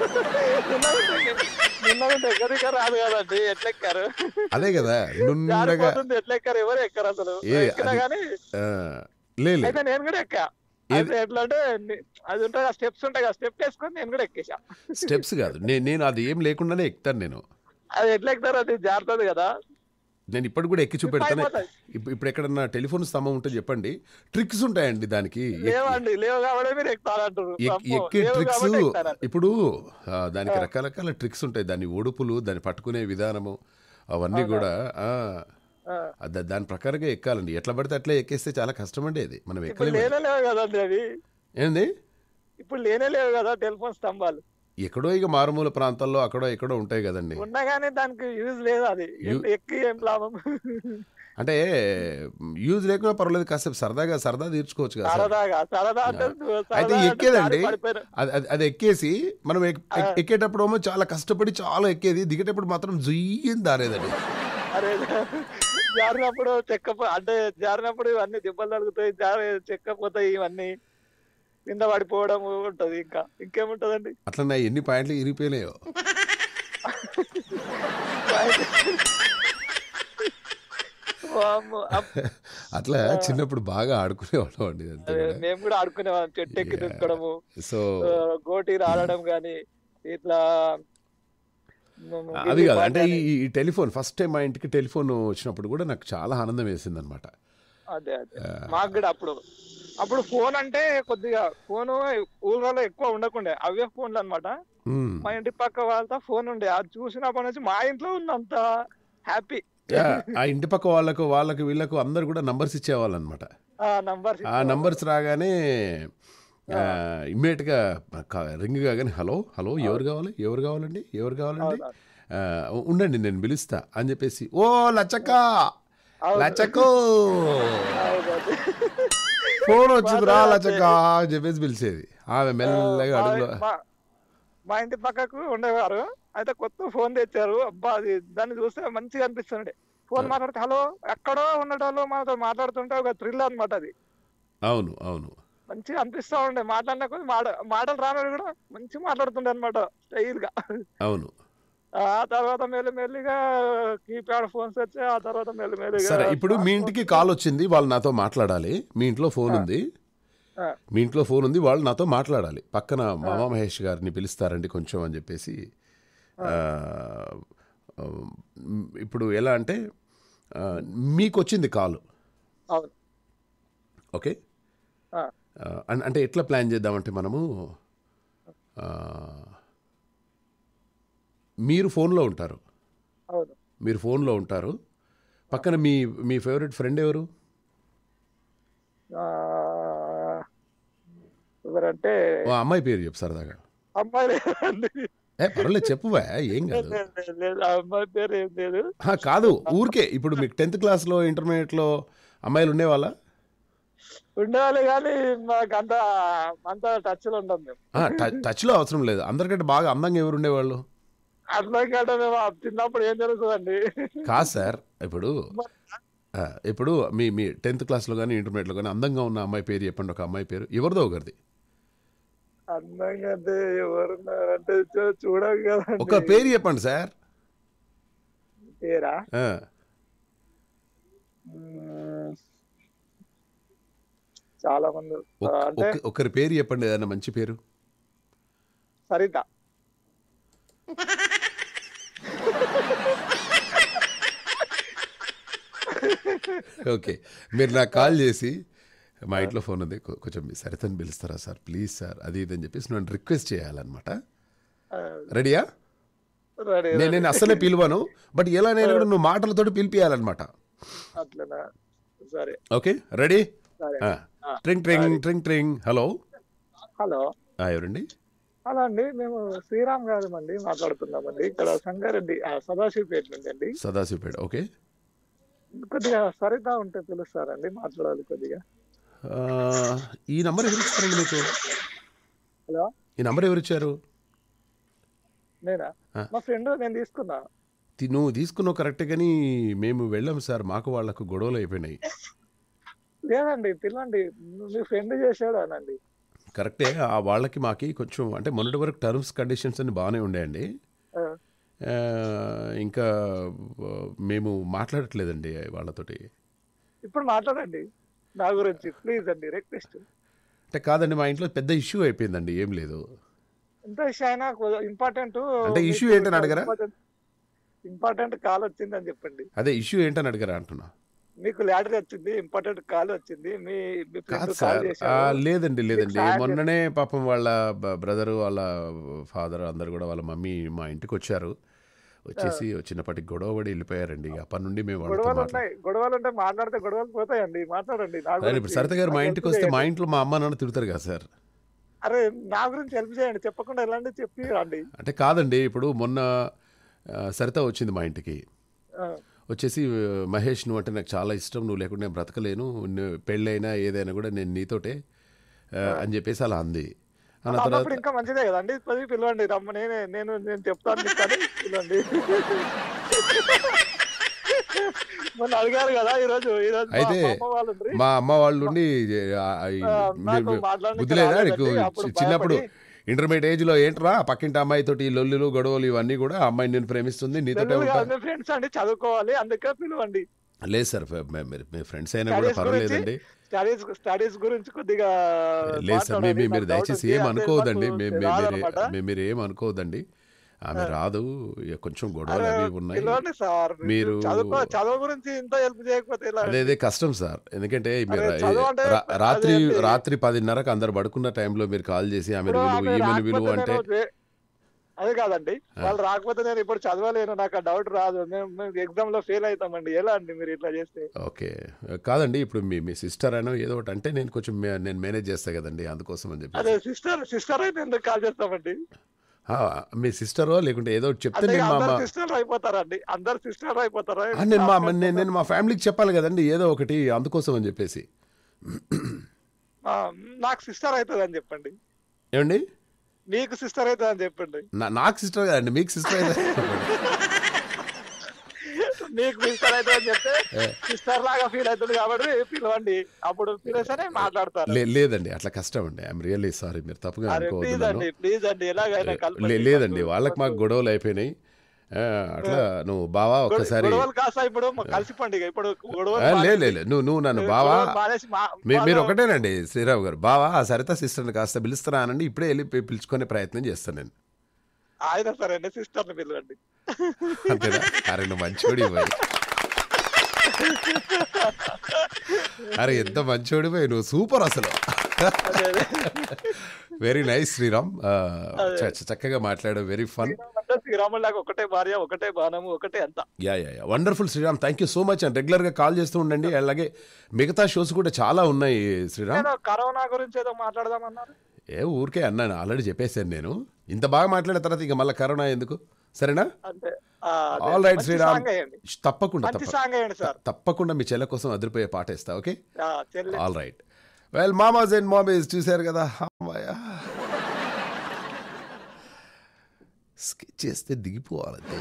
B: నిన్న దగ్గర దగ్గర రాదు కదండి ఎట్లా ఎక్కారు
A: అదే కదా నున్నగా
B: జారిపోతుంది ఎట్లా ఎక్కారు ఎవరు ఎక్కారు అసలు
A: ఏ,
B: ఎక్కినా
A: అది-
B: కానీ
A: ఆ, లే లే.
B: అయితే నేను కూడా ఎక్కా అయితే ఎట్లా అంటే ని- అది ఉంటాయి కదా స్టెప్స్ ఉంటాయి కదా స్టెప్ వేసుకొని నేను కూడా ఎక్కేసా
A: స్టెప్స్ కాదు నేను నేను అది ఏం లేకుండానే ఎక్కుతాను నేను
B: అది ఎట్లా ఎక్కుతారు అది జారుతుంది కదా
A: నేను ఇప్పటికి కూడా ఎక్కి చూపెడతానే
B: అయిపోతాయి.
A: ఇప్పుడు ఇప్పుడు ఎక్కడన్నా టెలిఫోన్ స్తంభం ఉంటే చెప్పండి ట్రిక్స్ ఉంటాయండి దానికి ఎక్కి-
B: లేవండి లేవు కాబట్టి మీరు ఎక్కుతారంటారు
A: ఎక్-
B: అమ్మో,
A: ఎక్కే
B: లేవు
A: ట్రిక్స్
B: కాబట్టి ఎక్కుతారంట.
A: ఇప్పుడు ఆ, దానికి రకరకాల ట్రిక్స్ ఉంటాయి దాని ఒడుపులు దాన్ని పట్టుకునే విధానము అవన్నీ కూడా ఆ,
B: ఆ.
A: అద- దాని ప్రకారంగా ఎక్కాలండి ఎట్లా పడితే అట్లా ఎక్కేస్తే చాలా కష్టమండి అది మనం
B: ఇప్పుడు
A: ఎక్కలేము
B: లేనే లేవు కదండి అవి
A: ఏంది
B: ఇప్పుడు లేనే లేవు కదా టెలిఫోన్ స్తంభాలు
A: ఎక్కడో ఇక మారుమూల ప్రాంతాల్లో అక్కడో ఎక్కడో ఉంటాయి కదండి
B: ఉన్నా కానీ దానికి యూజ్ లేదు అది
A: యు-
B: ఎక్కి ఏం లాభం
A: అంటే యూజ్ లేకుండా పర్వాలేదు కాసేపు సరదాగా సరదా తీర్చుకోవచ్చు కదా సార్
B: సరదాగా సరదా అంటే
A: అయితే
B: సరదా అంటే
A: ఎక్కేదండి
B: జారి పడిపోయిన-
A: అది అది- అది ఎక్కేసి మనం ఎక్- ఎక్- ఎక్కేటప్పుడు ఏమో చాలా కష్టపడి చాలా ఎక్కేది దిగేటప్పుడు మాత్రం జుయ్యని దారేదండి
B: అరే జారినప్పుడు చెక్క అంటే జారినప్పుడు ఇవన్నీ దెబ్బలు తగులుతాయి జారి చెక్కపోతాయి ఇవన్నీ కింద పడిపోవడం ఉంటది ఇంకా ఇంకేముంటదండి
A: అట్లా నా ఎన్ని పాయింట్లు ఇరిగిపోయినాయో
B: వామ్మో. అప్-
A: అట్లా చిన్నప్పుడు బాగా ఆడుకునేవాళ్ళం అండి ఇదంతా
B: అదే,
A: కూడా.
B: మేము కూడా ఆడుకునేవాళ్ళం చెట్టు ఎక్కి
A: Yeah.
B: దుక్కడము
A: సో
B: ఆ, గోటీలు ఆడడం గాని ఇట్లా మ్,
A: అది
B: గిల్లి
A: కాదు
B: పాట
A: అంటే
B: గాని.
A: ఈ ఈ టెలిఫోన్ ఫస్ట్ టైం మా ఇంటికి టెలిఫోన్ వచ్చినప్పుడు కూడా నాకు చాలా ఆనందం వేసింది అనమాట
B: అదే అదే మాకు కూడా అప్పుడు అప్పుడు ఫోన్ అంటే కొద్దిగా ఫోన్ ఊళ్ళలో ఎక్కువ ఉండకుండే అవే ఫోన్లు అన్నమాట మా ఇంటి పక్క వాళ్ళతో ఫోన్ ఉండే అది చూసినప్పటి నుంచి మా ఇంట్లో ఉన్నంత హ్యాపీ
A: ఆ ఇంటి పక్క వాళ్ళకు వాళ్ళకు వీళ్ళకు అందరు కూడా నంబర్స్ ఇచ్చేవాళ్ళు అనమాట
B: ఆ నంబర్
A: ఆ నంబర్స్ రాగానే ఇమ్మీడియట్గా రింగ్ కాగానే హలో హలో ఎవరు కావాలి ఎవరు కావాలండి ఎవరు కావాలండి ఆ, ఉండండి నేను పిలుస్తా అని చెప్పేసి ఓ లచ్చక్క లచ్చకు ఫోన్ వచ్చింది రా లచ్చక్క అని చెప్పేసి పిలిచేది ఆమె మెల్లగా అడుగులో
B: మా ఇంటి పక్కకు ఉండేవారు అయితే కొత్త ఫోన్ తెచ్చారు అబ్బా అది దాన్ని చూస్తే మంచిగా అనిపిస్తుండే ఫోన్ మాట్లాడితే హలో ఎక్కడో ఉండటంలో మనతో మాట్లాడుతుంటే ఒక థ్రిల్ అన్నమాట అది
A: అవును అవును
B: మంచిగా అనిపిస్తా ఉండే మాట్లాడినా కొద్ది మాట మాటలు రానవి కూడా మంచిగా మాట్లాడుతుండే అనమాట స్టైల్ గా
A: అవును
B: ఆ తర్వాత మెల్లి మెల్లిగా కీప్యాడ్ ఫోన్స్ వచ్చాయి ఆ తర్వాత మెల్లి మెల్లిగా
A: సరే ఇప్పుడు మీ ఇంటికి కాల్ వచ్చింది వాళ్ళు నాతో మాట్లాడాలి మీ ఇంట్లో ఫోన్ ఉంది
B: ఆ,
A: మీ ఇంట్లో ఫోన్ ఉంది వాళ్ళు నాతో మాట్లాడాలి పక్కన మామా మహేష్ గారిని పిలుస్తారండి కొంచెం అని చెప్పేసి ఆ, ఆ, ఇప్పుడు ఎలా అంటే ఆ, మీకు వచ్చింది కాలు
B: అవును
A: ఓకే
B: ఆ,
A: ఆ, అన్- అంటే ఎట్లా ప్లాన్ చేద్దామంటే మనము ఆ, మీరు ఫోన్లో ఉంటారు
B: అవును
A: మీరు ఫోన్లో ఉంటారు పక్కన మీ మీ ఫేవరెట్ ఫ్రెండ్ ఎవరు
B: ఆ, ఎవరంటే
A: ఓ అమ్మాయి పేరు చెప్పు సరదాగా
B: అమ్మాయి లేదండి
A: ఏ పర్వాలేదు చెప్పువా ఏం కాదు
B: లేదు, లేదు, లేదు, ఆ అమ్మాయి పేరు ఏం లేదు
A: ఆ, కాదు ఊరికే ఇప్పుడు మీకు టెన్త్ క్లాస్లో ఇంటర్మీడియట్లో అమ్మాయిలు ఉండేవాళ్ళ
B: ఉండేవాళ్ళు కానీ మాకు అంత అంత టచ్ లో ఉంటాం మేము
A: ఆ, ట- టచ్లో అవసరం లేదు అందరికంటే బాగా అందంగా ఎవరు ఉండేవాళ్ళు
B: అట్లా కంటే మేము ఆ చిన్నప్పుడు ఏం జరుగుతుందండి
A: కాదు సార్ ఇప్పుడు ఆ, ఇప్పుడు మీ మీ టెన్త్ క్లాస్లో కానీ ఇంటర్మీడియట్లో కానీ అందంగా ఉన్న అమ్మాయి పేరు చెప్పండి ఒక అమ్మాయి పేరు ఎవరిదో ఒకరిది
B: అందంగా అంటే ఎవరున్నారంటే చూ- చూడం కదండి
A: ఒక పేరు చెప్పండి సార్
B: పేరా
A: ఆ,
B: మ్మ్. చాలా మంది
A: ఒక్-
B: ఆ, అంటే
A: ఒక్- ఒకరి పేరు చెప్పండి ఏదైనా మంచి పేరు
B: సరిత
A: ఓకే మీరు నాకు కాల్ చేసి మా ఇంట్లో ఫోన్ ఉంది కొ- కొంచెం మీ సరితని పిలుస్తారా సార్ ప్లీజ్ సార్ అది ఇది అని చెప్పేసి నన్ను రిక్వెస్ట్ చేయాలన్నమాట
B: ఆ,
A: రెడీయా
B: రెడీ
A: నేను నేను అస్సలే పిలువను బట్ ఎలా నేను కూడా నువ్వు మాటలతోటి పిలిపియాలన్నమాట
B: అట్లనా సరే
A: ఓకే రెడీ
B: సరే
A: ట్రింగ్ ట్రింగ్ ట్రింగ్ ట్రింగ్ హలో
B: హలో
A: ఎవరండి
B: హలో అండి మేము శ్రీరామ్ గారు అండి మాట్లాడుతున్నామండి ఇక్కడ సంగారెడ్డి ఆ, సదాశివపేట నుండి అండి
A: సదాశివపేట ఓకే
B: కొద్దిగా సరిత ఉంటే పిలుస్తారండి మాట్లాడాలి కొద్దిగా
A: ఆ, ఈ నంబర్ ఎవరు ఇచ్చారండి మీకు
B: హలో
A: ఈ నంబర్ ఎవరు ఇచ్చారు
B: నేనా
A: ఆ.
B: మా ఫ్రెండ్ నేను తీసుకున్నా
A: తి- నువ్వు తీసుకున్నావు కరెక్ట్ కానీ మేము వెళ్ళాం సార్ మాకు వాళ్ళకు గొడవలు అయిపోయినాయి
B: లేదండి పిల్లండి మీ ఫ్రెండ్ చేశాడు అనండి
A: కరెక్టే ఆ వాళ్ళకి మాకి కొంచెం అంటే మొన్నటి వరకు టర్మ్స్ కండిషన్స్ అన్ని బాగానే ఉండేయండి
B: ఆ,
A: ఆ, ఇంకా ఆ, మేము మాట్లాడట్లేదండి వాళ్ళతోటి
B: ఇప్పుడు మాట్లాడండి నా గురించి ప్లీజ్ అండి రిక్వెస్ట్
A: అంటే కాదండి మా ఇంట్లో పెద్ద ఇష్యూ అయిపోయిందండి ఏం లేదు
B: ఎంత విషయం అయినా ఇంపార్టెంట్
A: అంటే issue ఏంటని అడగరా?
B: ఇంపార్టెంట్ కాల్ వచ్చిందని చెప్పండి
A: అదే ఇష్యూ ఏంటని అడిగారా అంటున్నా
B: మీకు ల్యాడర్ వచ్చింది ఇంపార్టెంట్ కాల్ వచ్చింది మీ మీ
A: కాదు
B: ఫ్రెండ్ కాల్
A: సార్ ఆ,
B: చేశారు
A: లేదండి లేదండి
B: సాయం
A: మొన్ననే పాపం వాళ్ళ బ్రదరు వాళ్ళ ఫాదర్ అందరు కూడా వాళ్ళ మమ్మీ మా ఇంటికి వచ్చారు వచ్చేసి చిన్నప్పటి గొడవ పడి వెళ్ళిపోయారండి అప్పటి నుండి మేము వాళ్ళతో
B: గొడవలు
A: మాట్లాడు
B: ఉన్నాయి గొడవలు ఉంటే మాట్లాడితే గొడవలు పోతాయండి మాట్లాడండి నా
A: సార్ ఇప్పుడు
B: గురించి.
A: సరిత గారు మా
B: నాకు
A: ఇంటికి
B: help
A: వస్తే మా
B: చేయండి.
A: ఇంట్లో మా అమ్మ నాన్న తిడతారు కదా సార్
B: అరే నా గురించి హెల్ప్ చేయండి చెప్పకుండా ఎలాంటి చెప్పి రండి
A: అంటే కాదండి ఇప్పుడు మొన్న ఆ, సరిత వచ్చింది మా ఇంటికి
B: ఆ,
A: వచ్చేసి ఆ, మహేష్ నువ్వు అంటే నాకు చాలా ఇష్టం నువ్వు లేకుండా నేను బ్రతకలేను నువ్వు పెళ్ళైనా ఏదైనా కూడా నేను నీతోటే ఆ, అని చెప్పేసి అలా అంది అన్న తర్వాత
B: అన్నప్పుడు ఇంకా మంచిదే కదండి పది పిలవండి రమ్మ నేనే నేను నేను చెప్తాను మీకు కానీ పిలవండి మొన్న అడిగారు కదా ఈ రోజు ఈ రోజు మా
A: అయితే
B: అమ్మ వాళ్ళు ఉండ్రి.
A: మా అమ్మ వాళ్ళు ఉండి ఆ, ఈ-
B: ఆ, నాకు
A: మీ-
B: మాట్లాడనీకి
A: బుద్ధి లేదా
B: రాలేదండి.
A: నీకు
B: అప్పుడు
A: చి- చిన్నప్పుడు
B: భయపడి-
A: ఇంటర్మీడియట్ ఏజ్ లో ఏంట్రా పక్కింటి అమ్మాయితోటి ఈ లొల్లులు గొడవలు ఇవన్నీ కూడా ఆ అమ్మాయి నేను ప్రేమిస్తుంది నీతోటే
B: తెలుగు
A: ఉంటా
B: కాదు, మీ ఫ్రెండ్స్ అండి చదువుకోవాలి అందుకే పిలవండి
A: లేదు సార్ మీ- మీ- మీ ఫ్రెండ్స్ అయినా కూడా
B: స్టడీస్ గురించి
A: పర్వాలేదండి
B: స్టడీస్ స్టడీస్ గురించి కొద్దిగా
A: లేదు సార్ మీ-
B: మాట్లాడండి.
A: మీ- మీరు
B: నాకు doubt
A: దయచేసి
B: ఉంది.
A: ఏం
B: అంటే
A: అనుకోవద్దండి
B: నాకు
A: మీ- మీ- మీరు
B: రాదన్నమాట.
A: మీ- మీరు ఏం అనుకోవద్దండి ఆమె రాదు ఇక కొంచెం గొడవలు
B: అరే,
A: అవి ఉన్నాయి
B: పిలవండి సార్
A: మీరు-
B: చదువుకో చదువు గురించి ఇంత హెల్ప్ చేయకపోతే ఎలా
A: అదే అదే కష్టం సార్ ఎందుకంటే మీరు
B: అరే, చదువు అంటే
A: రా- రాత్రి
B: అదే అండి.
A: రాత్రి పదిన్నరకు అందరు పడుకున్న టైంలో మీరు కాల్ చేసి ఆమె
B: ఇప్పుడు
A: విలువ
B: ఆమె
A: ఈమెను విలువ
B: రాకపోతే
A: అంటే
B: నేను వే- అదే కాదండి వాళ్ళు రాకపోతే నేను ఇప్పుడు చదవలేను నాకు ఆ డౌట్ రాదు మేము ఎగ్జామ్ లో ఫెయిల్ అవుతామండి ఎలా అండి మీరు ఇట్లా చేస్తే
A: ఓకే కాదండి ఇప్పుడు మీ మీ సిస్టర్ అయినా ఏదో ఒకటి అంటే నేను కొంచెం మే- నేను మేనేజ్ చేస్తా కదండి అందుకోసం అని చెప్పి
B: అదే సిస్టర్ సిస్టర్ అయితే ఎందుకు కాల్ చేస్తామండి
A: ఆ, మీ సిస్టరో లేకుంటే ఏదో ఒకటి చెప్తే
B: అంటే
A: నేను మా
B: అందరు
A: అమ్మ
B: సిస్టర్ అయిపోతారండి అందరు సిస్టర్ అయిపోతారా
A: ఆ, నేను మా అమ్మ- నేను నేను మా ఫ్యామిలీకి చెప్పాలి కదండి ఏదో ఒకటి అందుకోసం అని చెప్పేసి
B: ఆ, నాకు సిస్టర్ అవుతుంది అని చెప్పండి
A: ఏమండి
B: మీకు సిస్టర్ అవుతుంది అని చెప్పండి
A: నా- నాకు సిస్టర్ కదండి మీకు సిస్టర్ అయితే
B: మీకు సిస్టర్ అవుతుంది అని చెప్తే సిస్టర్ లాగా ఫీల్ అవుతుంది కాబట్టి పిలవండి అప్పుడు పిలిస్తేనే మాట్లాడతారు
A: లే- లేదండి అట్లా కష్టం అండి ఐఎమ్ రియల్లీ సారీ మీరు తప్పుగా
B: అరే
A: అనుకోవద్దు
B: ప్లీజ్
A: నన్ను
B: అండి ప్లీజ్ అండి ఎలాగైనా
A: లే-
B: కలపండి.
A: లేదండి
B: మాకు-
A: వాళ్ళకి మాకు గొడవలు అయిపోయినాయి ఆ, అట్లా నువ్వు బావా
B: గొడవ-
A: ఒక్కసారి
B: గొడవలు కాస్త ఇప్పుడు మాకు కలిసిపోండి ఇక. ఇప్పుడు గొడవలు
A: ఆ, లే
B: మానేసి-
A: లే లే. నువ్వు నువ్వు నన్ను బావా
B: గొడవలు మానేసి మా-
A: మీ- మీరు
B: వాళ్ళు-
A: ఒకటేనండి శ్రీరావు గారు బావా ఆ సరిత సిస్టర్ని కాస్త పిలుస్తారా అనండి ఇప్పుడే వెళ్ళి పి- పిలుచుకునే ప్రయత్నం చేస్తాను నేను
B: ఆయన సరే అండి సిస్టర్ ని పిలవండి
A: అంతేనా అరే నువ్వు మంచోడి పోయి అరే ఎంత మంచోడి పోయి నువ్వు సూపర్ అసలు
B: అదే అదే.
A: వెరీ నైస్ శ్రీరామ్ ఆ, చ- చ- చక్కగా మాట్లాడావు వెరీ ఫన్
B: అంటే శ్రీరాములు లాగా ఒకటే భార్య ఒకటే బాణము ఒకటే అంత
A: yeah yeah yeah wonderful Sriram thank you so much and రెగ్యులర్గా కాల్ చేస్తూ ఉండండి అలాగే మిగతా షోస్ కూడా చాలా ఉన్నాయి శ్రీరామ్
B: నేను కరోనా గురించి ఏదో మాట్లాడదామన్నారు
A: ఏ ఊరికే అన్నాను ఆల్రెడీ చెప్పేశాను నేను ఇంత బాగా మాట్లాడిన తర్వాత ఇక మళ్ళీ కరోనా ఎందుకు సరేనా
B: అంటే ఆ, అదే.
A: ఆల్ రైట్
B: మంచి
A: శ్రీరామ్
B: సాంగ్ వేయండి
A: తప్పకుండా
B: మంచి
A: తప్ప
B: సాంగ్ వేయండి సార్
A: తప్పకుండా మీ చెల్ల కోసం అదిరిపోయే పాట ఇస్తా ఓకే
B: ఆ, చెల్లి
A: ఆల్ రైట్ వెల్ మామాజ్ అండ్ మామీస్ చూశారు కదా అమ్మాయ స్కెచ్ చేస్తే దిగిపోవాలంతే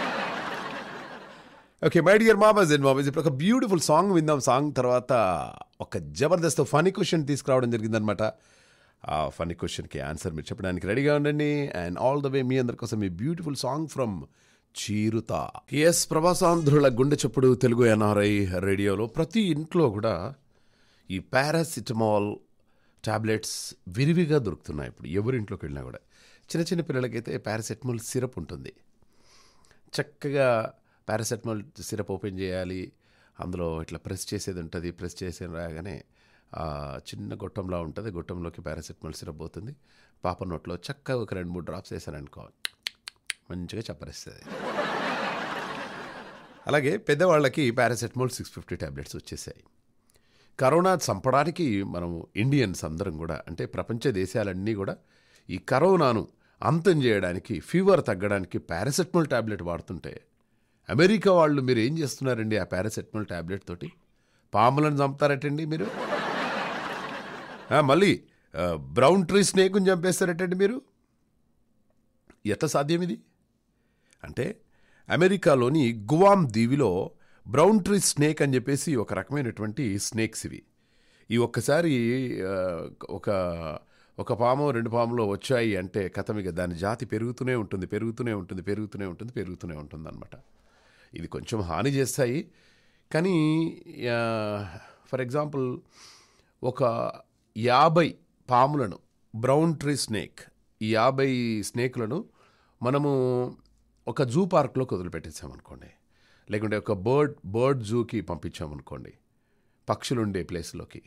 A: ఓకే మై డియర్ మామాజ్ అండ్ మామీస్ ఇప్పుడు ఒక బ్యూటిఫుల్ సాంగ్ విందాం సాంగ్ తర్వాత ఒక జబర్దస్త్ ఫనీ క్వశ్చన్ తీసుకురావడం జరిగిందనమాట ఆ ఫనీ క్వశ్చన్కి ఆన్సర్ మీరు చెప్పడానికి రెడీగా ఉండండి అండ్ ఆల్ ద వే మీ అందరి కోసం ఈ బ్యూటిఫుల్ సాంగ్ ఫ్రమ్ చీరుత ఎస్ ప్రభాసాంధ్రుల గుండె చప్పుడు తెలుగు ఎన్ఆర్ఐ రేడియోలో ప్రతి ఇంట్లో కూడా ఈ పారాసిటమాల్ టాబ్లెట్స్ విరివిగా దొరుకుతున్నాయి ఇప్పుడు ఎవరింట్లోకి వెళ్ళినా కూడా చిన్న చిన్న పిల్లలకైతే పారాసెటమాల్ సిరప్ ఉంటుంది చక్కగా పారాసెటమాల్ సిరప్ ఓపెన్ చేయాలి అందులో ఇట్లా ప్రెస్ చేసేది ఉంటుంది ప్రెస్ చేసి రాగానే ఆ చిన్న గొట్టంలా ఉంటుంది గొట్టంలోకి పారాసెటమాల్ సిరప్ పోతుంది పాప నోట్లో చక్కగా ఒక రెండు మూడు డ్రాప్స్ వేసారనుకో మంచిగా చప్పరిస్తుంది అలాగే పెద్దవాళ్ళకి పారాసెటమాల్ సిక్స్ ఫిఫ్టీ ట్యాబ్లెట్స్ వచ్చేసాయి కరోనా చంపడానికి మనం ఇండియన్స్ అందరం కూడా అంటే ప్రపంచ దేశాలన్నీ కూడా ఈ కరోనాను అంతం చేయడానికి ఫీవర్ తగ్గడానికి పారాసెటమాల్ ట్యాబ్లెట్ వాడుతుంటే అమెరికా వాళ్ళు మీరు ఏం చేస్తున్నారండి ఆ పారాసెటమాల్ ట్యాబ్లెట్ తోటి పాములను చంపుతారటండి మీరు ఆ, మళ్ళీ ఆ, బ్రౌన్ ట్రీ స్నేక్ని చంపేస్తారటండి మీరు ఎట్లా సాధ్యం ఇది అంటే అమెరికాలోని గువామ్ దీవిలో బ్రౌన్ ట్రీ స్నేక్ అని చెప్పేసి ఒక రకమైనటువంటి స్నేక్స్ ఇవి ఈ ఒక్కసారి ఆ, ఒక ఒక పాము రెండు పాములో వచ్చాయి అంటే కథమిక దాని జాతి పెరుగుతూనే ఉంటుంది పెరుగుతూనే ఉంటుంది పెరుగుతూనే ఉంటుంది పెరుగుతూనే ఉంటుంది అనమాట ఇది కొంచెం హాని చేస్తాయి కానీ ఫర్ ఎగ్జాంపుల్ ఒక యాభై పాములను బ్రౌన్ ట్రీ స్నేక్ ఈ యాభై స్నేక్లను మనము ఒక జూ పార్క్లోకి వదిలిపెట్టేసామనుకోండి లేకుంటే ఒక బర్డ్ బర్డ్ జూకి పంపించామనుకోండి పక్షులు ఉండే ప్లేస్లోకి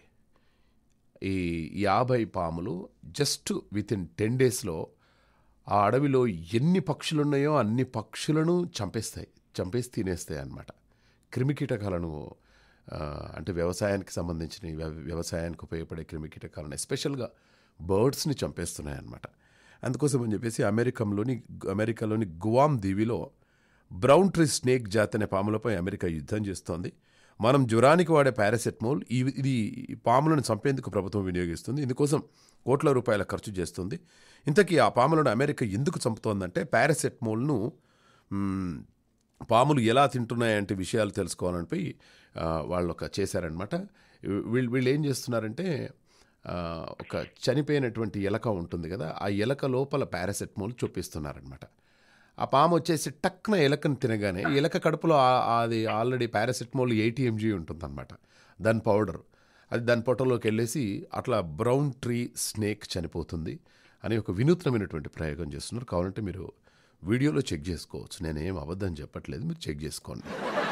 A: ఈ యాభై పాములు జస్ట్ విత్ ఇన్ టెన్ డేస్లో ఆ అడవిలో ఎన్ని పక్షులు ఉన్నాయో అన్ని పక్షులను చంపేస్తాయి చంపేసి తినేస్తాయి అన్నమాట క్రిమికీటకాలను ఆ, అంటే వ్యవసాయానికి సంబంధించిన వ్యవ- వ్యవసాయానికి ఉపయోగపడే క్రిమికీటకాలను ఎస్పెషల్గా బర్డ్స్ని చంపేస్తున్నాయి అన్నమాట అందుకోసం అని చెప్పేసి అమెరికంలోని అమెరికాలోని గువామ్ దీవిలో బ్రౌన్ ట్రీ స్నేక్ జాతి అనే పాములపై అమెరికా యుద్ధం చేస్తోంది మనం జ్వరానికి వాడే పారాసెటమాల్ ఇవి- ఇది ఈ పాములను చంపేందుకు ప్రభుత్వం వినియోగిస్తుంది ఇందుకోసం కోట్ల రూపాయల ఖర్చు చేస్తుంది ఇంతకీ ఆ పాములను అమెరికా ఎందుకు చంపుతోందంటే పారాసెటమాల్ను మ్, పాములు ఎలా తింటున్నాయంటే విషయాలు తెలుసుకోవాలని ఆ, వాళ్ళు ఒక చేశారనమాట వీళ్ళు వీళ్ళు ఏం చేస్తున్నారంటే ఆ, ఒక చనిపోయినటువంటి ఎలక ఉంటుంది కదా ఆ ఎలక లోపల పారాసెటమాల్ చొప్పిస్తున్నారనమాట ఆ పాము వచ్చేసి టక్న ఎలకను తినగానే ఎలక కడుపులో ఆ- అది ఆల్రెడీ పారాసెటమాల్ ఎయిటీ ఎంజీ ఉంటుందన్నమాట దాని పౌడర్ అది దాని పొట్టలోకి వెళ్ళేసి అట్లా బ్రౌన్ ట్రీ స్నేక్ చనిపోతుంది అని ఒక వినూత్నమైనటువంటి ప్రయోగం చేస్తున్నారు కావాలంటే మీరు వీడియోలో చెక్ చేసుకోవచ్చు నేనేం అబద్ధం చెప్పట్లేదు మీరు చెక్ చేసుకోండి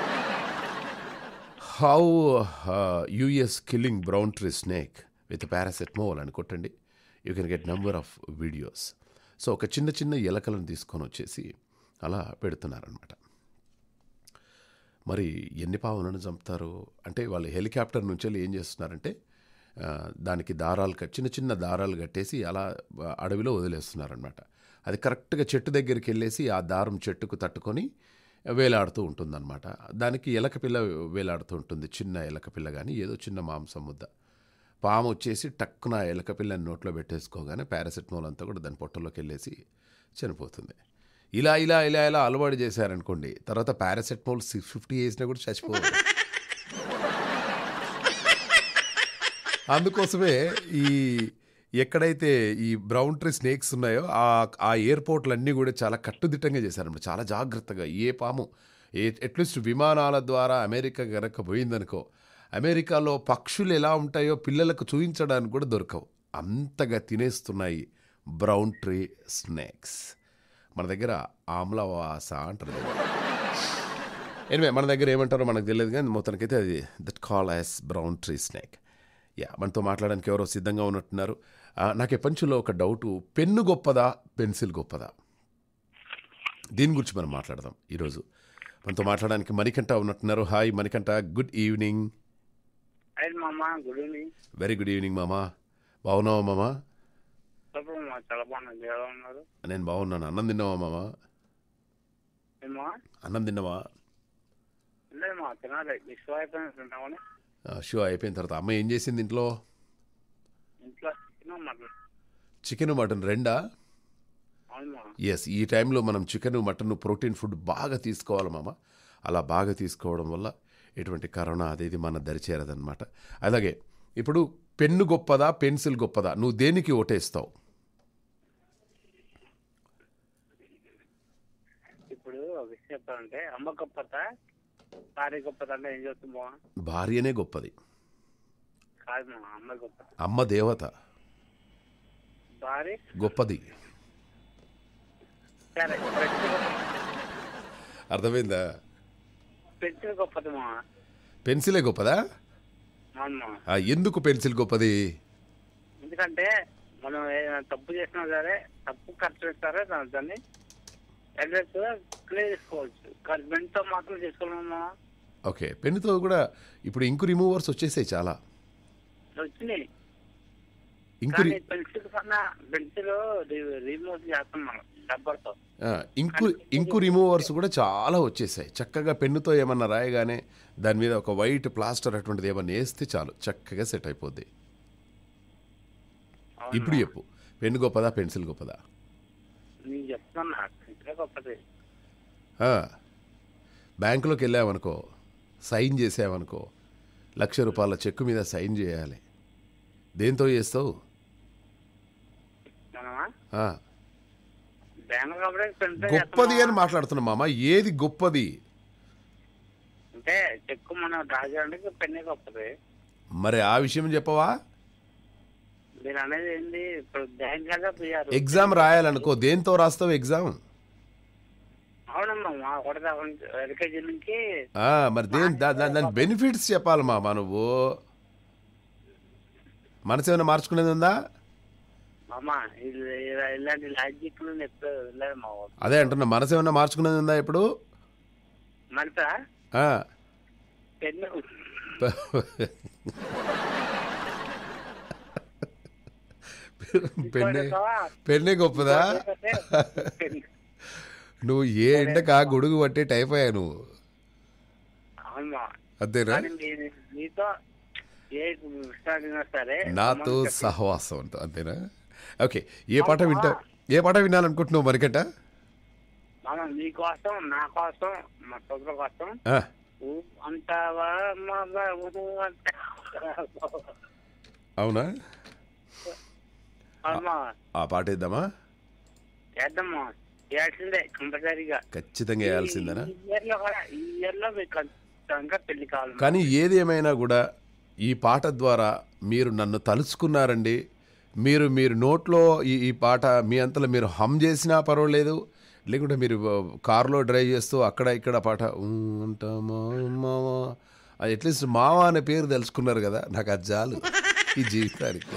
A: how US killing brown tree snake with paracetamol అని కొట్టండి you can get number of videos so ఒక చిన్న చిన్న ఎలకలను తీసుకొని వచ్చేసి అలా పెడుతున్నారనమాట మరి ఎన్ని పావులను చంపుతారు అంటే వాళ్ళు హెలికాప్టర్ నుంచి వెళ్ళి ఏం చేస్తున్నారంటే ఆ, దానికి దారాలు కట్ చిన్న చిన్న దారాలు కట్టేసి అలా ఆ, అడవిలో వదిలేస్తున్నారనమాట అది కరెక్ట్గా చెట్టు దగ్గరికి వెళ్ళేసి ఆ దారం చెట్టుకు తట్టుకొని వేలాడుతూ ఉంటుందన్నమాట దానికి ఎలక పిల్ల వేలాడుతూ ఉంటుంది చిన్న ఎలక పిల్ల కానీ ఏదో చిన్న మాంసం ముద్ద పాము వచ్చేసి టక్కున ఆ ఎలక పిల్లని నోట్లో పెట్టేసుకోగానే పారాసెటమాల్ అంతా కూడా దాని పొట్టలోకి వెళ్ళేసి చనిపోతుంది ఇలా ఇలా ఇలా ఇలా అలవాటు చేశారనుకోండి తర్వాత పారాసెటమాల్ సిక్స్ ఫిఫ్టీ వేసినా కూడా చచ్చిపోదు అందుకోసమే ఈ ఎక్కడైతే ఈ బ్రౌన్ ట్రీ స్నేక్స్ ఉన్నాయో ఆ ఆ ఎయిర్పోర్ట్లన్నీ కూడా చాలా కట్టుదిట్టంగా చేశారన్నమాట చాలా జాగ్రత్తగా ఏ పాము ఏ అట్లీస్ట్ విమానాల ద్వారా అమెరికా గనక పోయిందనుకో అమెరికాలో పక్షులు ఎలా ఉంటాయో పిల్లలకు చూపించడానికి కూడా దొరకవు అంతగా తినేస్తున్నాయి బ్రౌన్ ట్రీ స్నేక్స్ మన దగ్గర ఆమ్లవాస అంటారు దీన్ని. ఎనివే మన దగ్గర ఏమంటారో మనకు తెలియదు కానీ మొత్తానికైతే అది that call as brown tree snake yeah మనతో మాట్లాడడానికి ఎవరో సిద్ధంగా ఉన్నట్టున్నారు ఆ, నాకు ఎప్పంచులో ఒక డౌటు పెన్ను గొప్పదా పెన్సిల్ గొప్పదా దీని గురించి మనం మాట్లాడదాం ఈరోజు మనతో మాట్లాడడానికి మణికంఠ ఉన్నట్టున్నారు hi Manikanta good evening
C: hi మామ good evening
A: very good evening మామా బాగున్నావా మామా
C: సూపర్ మా చాలా బాగున్నాను ఎలా ఉన్నారు
A: నేను బాగున్నాను అన్నం తిన్నావా మామా
C: ఏమా
A: అన్నం తిన్నావా
C: లేదు మా తినాలి మిక్స్ అయిపోయిన తింటామని
A: షో అయిపోయిన తర్వాత అమ్మ ఏం చేసింది ఇంట్లో
C: ఇంట్లో తిన్నాం మటన్
A: చికెన్ మటన్ రెండా
C: అవును మా
A: ఎస్ ఈ టైంలో మనం చికెన్ మటన్ ప్రోటీన్ ఫుడ్ బాగా తీసుకోవాలి మామ అలా బాగా తీసుకోవడం వల్ల ఎటువంటి కరోనా అనేది మన దరిచేరదనమాట అలాగే ఇప్పుడు పెన్ను గొప్పదా పెన్సిల్ గొప్పదా నువ్వు దేనికి ఓటేస్తావు
C: ఇప్పుడు ఒక విషయం చెప్పాలంటే అమ్మ గొప్పత భార్య గొప్పత అంటే ఏం చేస్తుంది మా
A: భార్యనే గొప్పది
C: కాదు మా అమ్మ గొప్ప
A: అమ్మ దేవత
C: భార్య
A: గొప్పది
C: సరే పెన్సిల్ గొప్ప
A: అర్థమైందా
C: పెన్సిల్ గొప్పది మా
A: పెన్సిలే గొప్పదా
C: అవును
A: ఆ, ఎందుకు పెన్సిల్ గొప్పది
C: ఎందుకంటే మనం ఏదైనా తప్పు చేసినా సరే తప్పు ఖర్చు పెట్టారే దా- దాన్ని అడ్రస్ క్లియర్ చేసుకోవచ్చు కానీ పెన్తో మాత్రం చేసుకోలేమా
A: ఓకే పెన్నుతో కూడా ఇప్పుడు ఇంకు రిమూవర్స్ వచ్చేసాయి చాలా
C: వచ్చినాయి
A: ఇంకు
C: కానీ
A: రి-
C: పెన్సిల్ కన్నా పెన్సిల్ రిమూవ్ చేస్తాం మనం రబ్బర్తో
A: ఆ, ఇంకు ఇంకు రిమూవర్స్ కూడా చాలా వచ్చేసాయి చక్కగా పెన్నుతో ఏమన్నా రాయగానే దాని మీద ఒక వైట్ ప్లాస్టర్ అటువంటిది ఏమన్నా వేస్తే చాలు చక్కగా సెట్ అయిపోద్ది ఇప్పుడు చెప్పు పెన్ను గొప్పదా పెన్సిల్ గొప్పదా
C: నేను చెప్తున్నా ఇంకా గొప్పది
A: ఆ, బ్యాంకులోకి వెళ్ళామనుకో సైన్ చేసామనుకో లక్ష రూపాయల చెక్కు మీద సైన్ చేయాలి దేంతో చేస్తావు
C: మనమా
A: ఆ,
C: బ్యాంక్ కాబట్టి పెన్తో
A: గొప్పది
C: చేస్తామా?
A: అని మాట్లాడుతున్నాం మామ ఏది గొప్పది
C: అంటే చెక్కు మనం డ్రా చేయడానికి పెన్నే గొప్పది
A: మరి ఆ విషయం చెప్పవా
C: మీరు అనేది ఏంది ఇప్పుడు బ్యాంక్ కదా పోయారు
A: ఎగ్జామ్ రాయాలనుకో దేంతో రాస్తావు ఎగ్జామ్
C: అవునమ్మా మా ఒకటి ఎల్కేజీ నుంచి
A: ఆ, మరి దేని దా- దా- దాని బెనిఫిట్స్ చెప్పాలి మామ నువ్వు మనసు ఏమైనా మార్చుకునేది ఉందా
C: అమ్మ ఇది- ఇలా- ఇలాంటి లాజిక్ ఎప్పుడు వెళ్ళలేదు మా వాడు
A: అదే అంటున్నా మనసు ఏమైనా మార్చుకునేది ఉందా ఇప్పుడు
C: మనసా
A: ఆ.
C: పెన్ను
A: పెన్నే పెన్నే గొప్పదా
C: పెన్ను.
A: నువ్వు ఏ ఎండక గొడుగు పట్టే టైప్ అయ్యా నువ్వు
C: అవునమ్మా
A: అంతేనా
C: కానీ మీ- మీతో ఏ విషయాలైనా సరే
A: నాతో
C: అమ్మకి చెప్పి-
A: సహవాసం అంట అంతేనా ఓకే ఏ పాట వింటా ఏ పాట వినాలనుకుంటున్నావు మరికట
C: మామ మీకోసం నా కోసం మా సోదరు కోసం
A: ఆ,
C: ఊ అంటావా మగ ఊ అంటావా
A: అవునా
C: అమ్మా
A: ఆ పాట వేద్దామా
C: చేద్దామా చేయాల్సిందే కంపల్సరీగా
A: ఖచ్చితంగా వేయాల్సిందేనా
C: ఈ ఇయర్ లో కూడా ఈ ఇయర్ లో మీకు ఖచ్చితంగా పెళ్లి కావాలి
A: కానీ ఏది ఏమైనా కూడా ఈ పాట ద్వారా మీరు నన్ను తలుచుకున్నారండి మీరు మీరు నోట్లో ఈ ఈ పాట మీ అంతలో మీరు హమ్ చేసినా పర్వాలేదు లేకుంటే మీరు కారులో డ్రైవ్ చేస్తూ అక్కడ ఇక్కడ పాట "ఊ అంటామా మావా అది అట్లీస్ట్ మావా అనే పేరు తెలుసుకున్నారు కదా నాకు అది చాలు ఈ జీవితానికి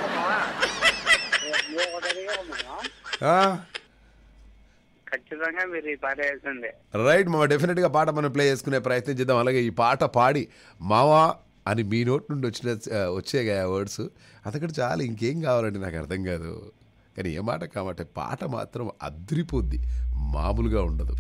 A: ఆ,
C: ఖచ్చితంగా మీరు ఈ పాట వేసిందే
A: రైట్ మామ డెఫినెట్గా పాట మనం ప్లే చేసుకునే ప్రయత్నం చేద్దాం అలాగే ఈ పాట పాడి మావా అని మీ నోటి నుండి వచ్చిన ఆ, వచ్చాయి ఆ వర్డ్స్ అదొకటి చాలు ఇంకేం కావాలండి నాకు అర్థం కాదు కానీ ఏ మాట కాబట్టి పాట మాత్రం అద్రిపోద్ది మామూలుగా ఉండదు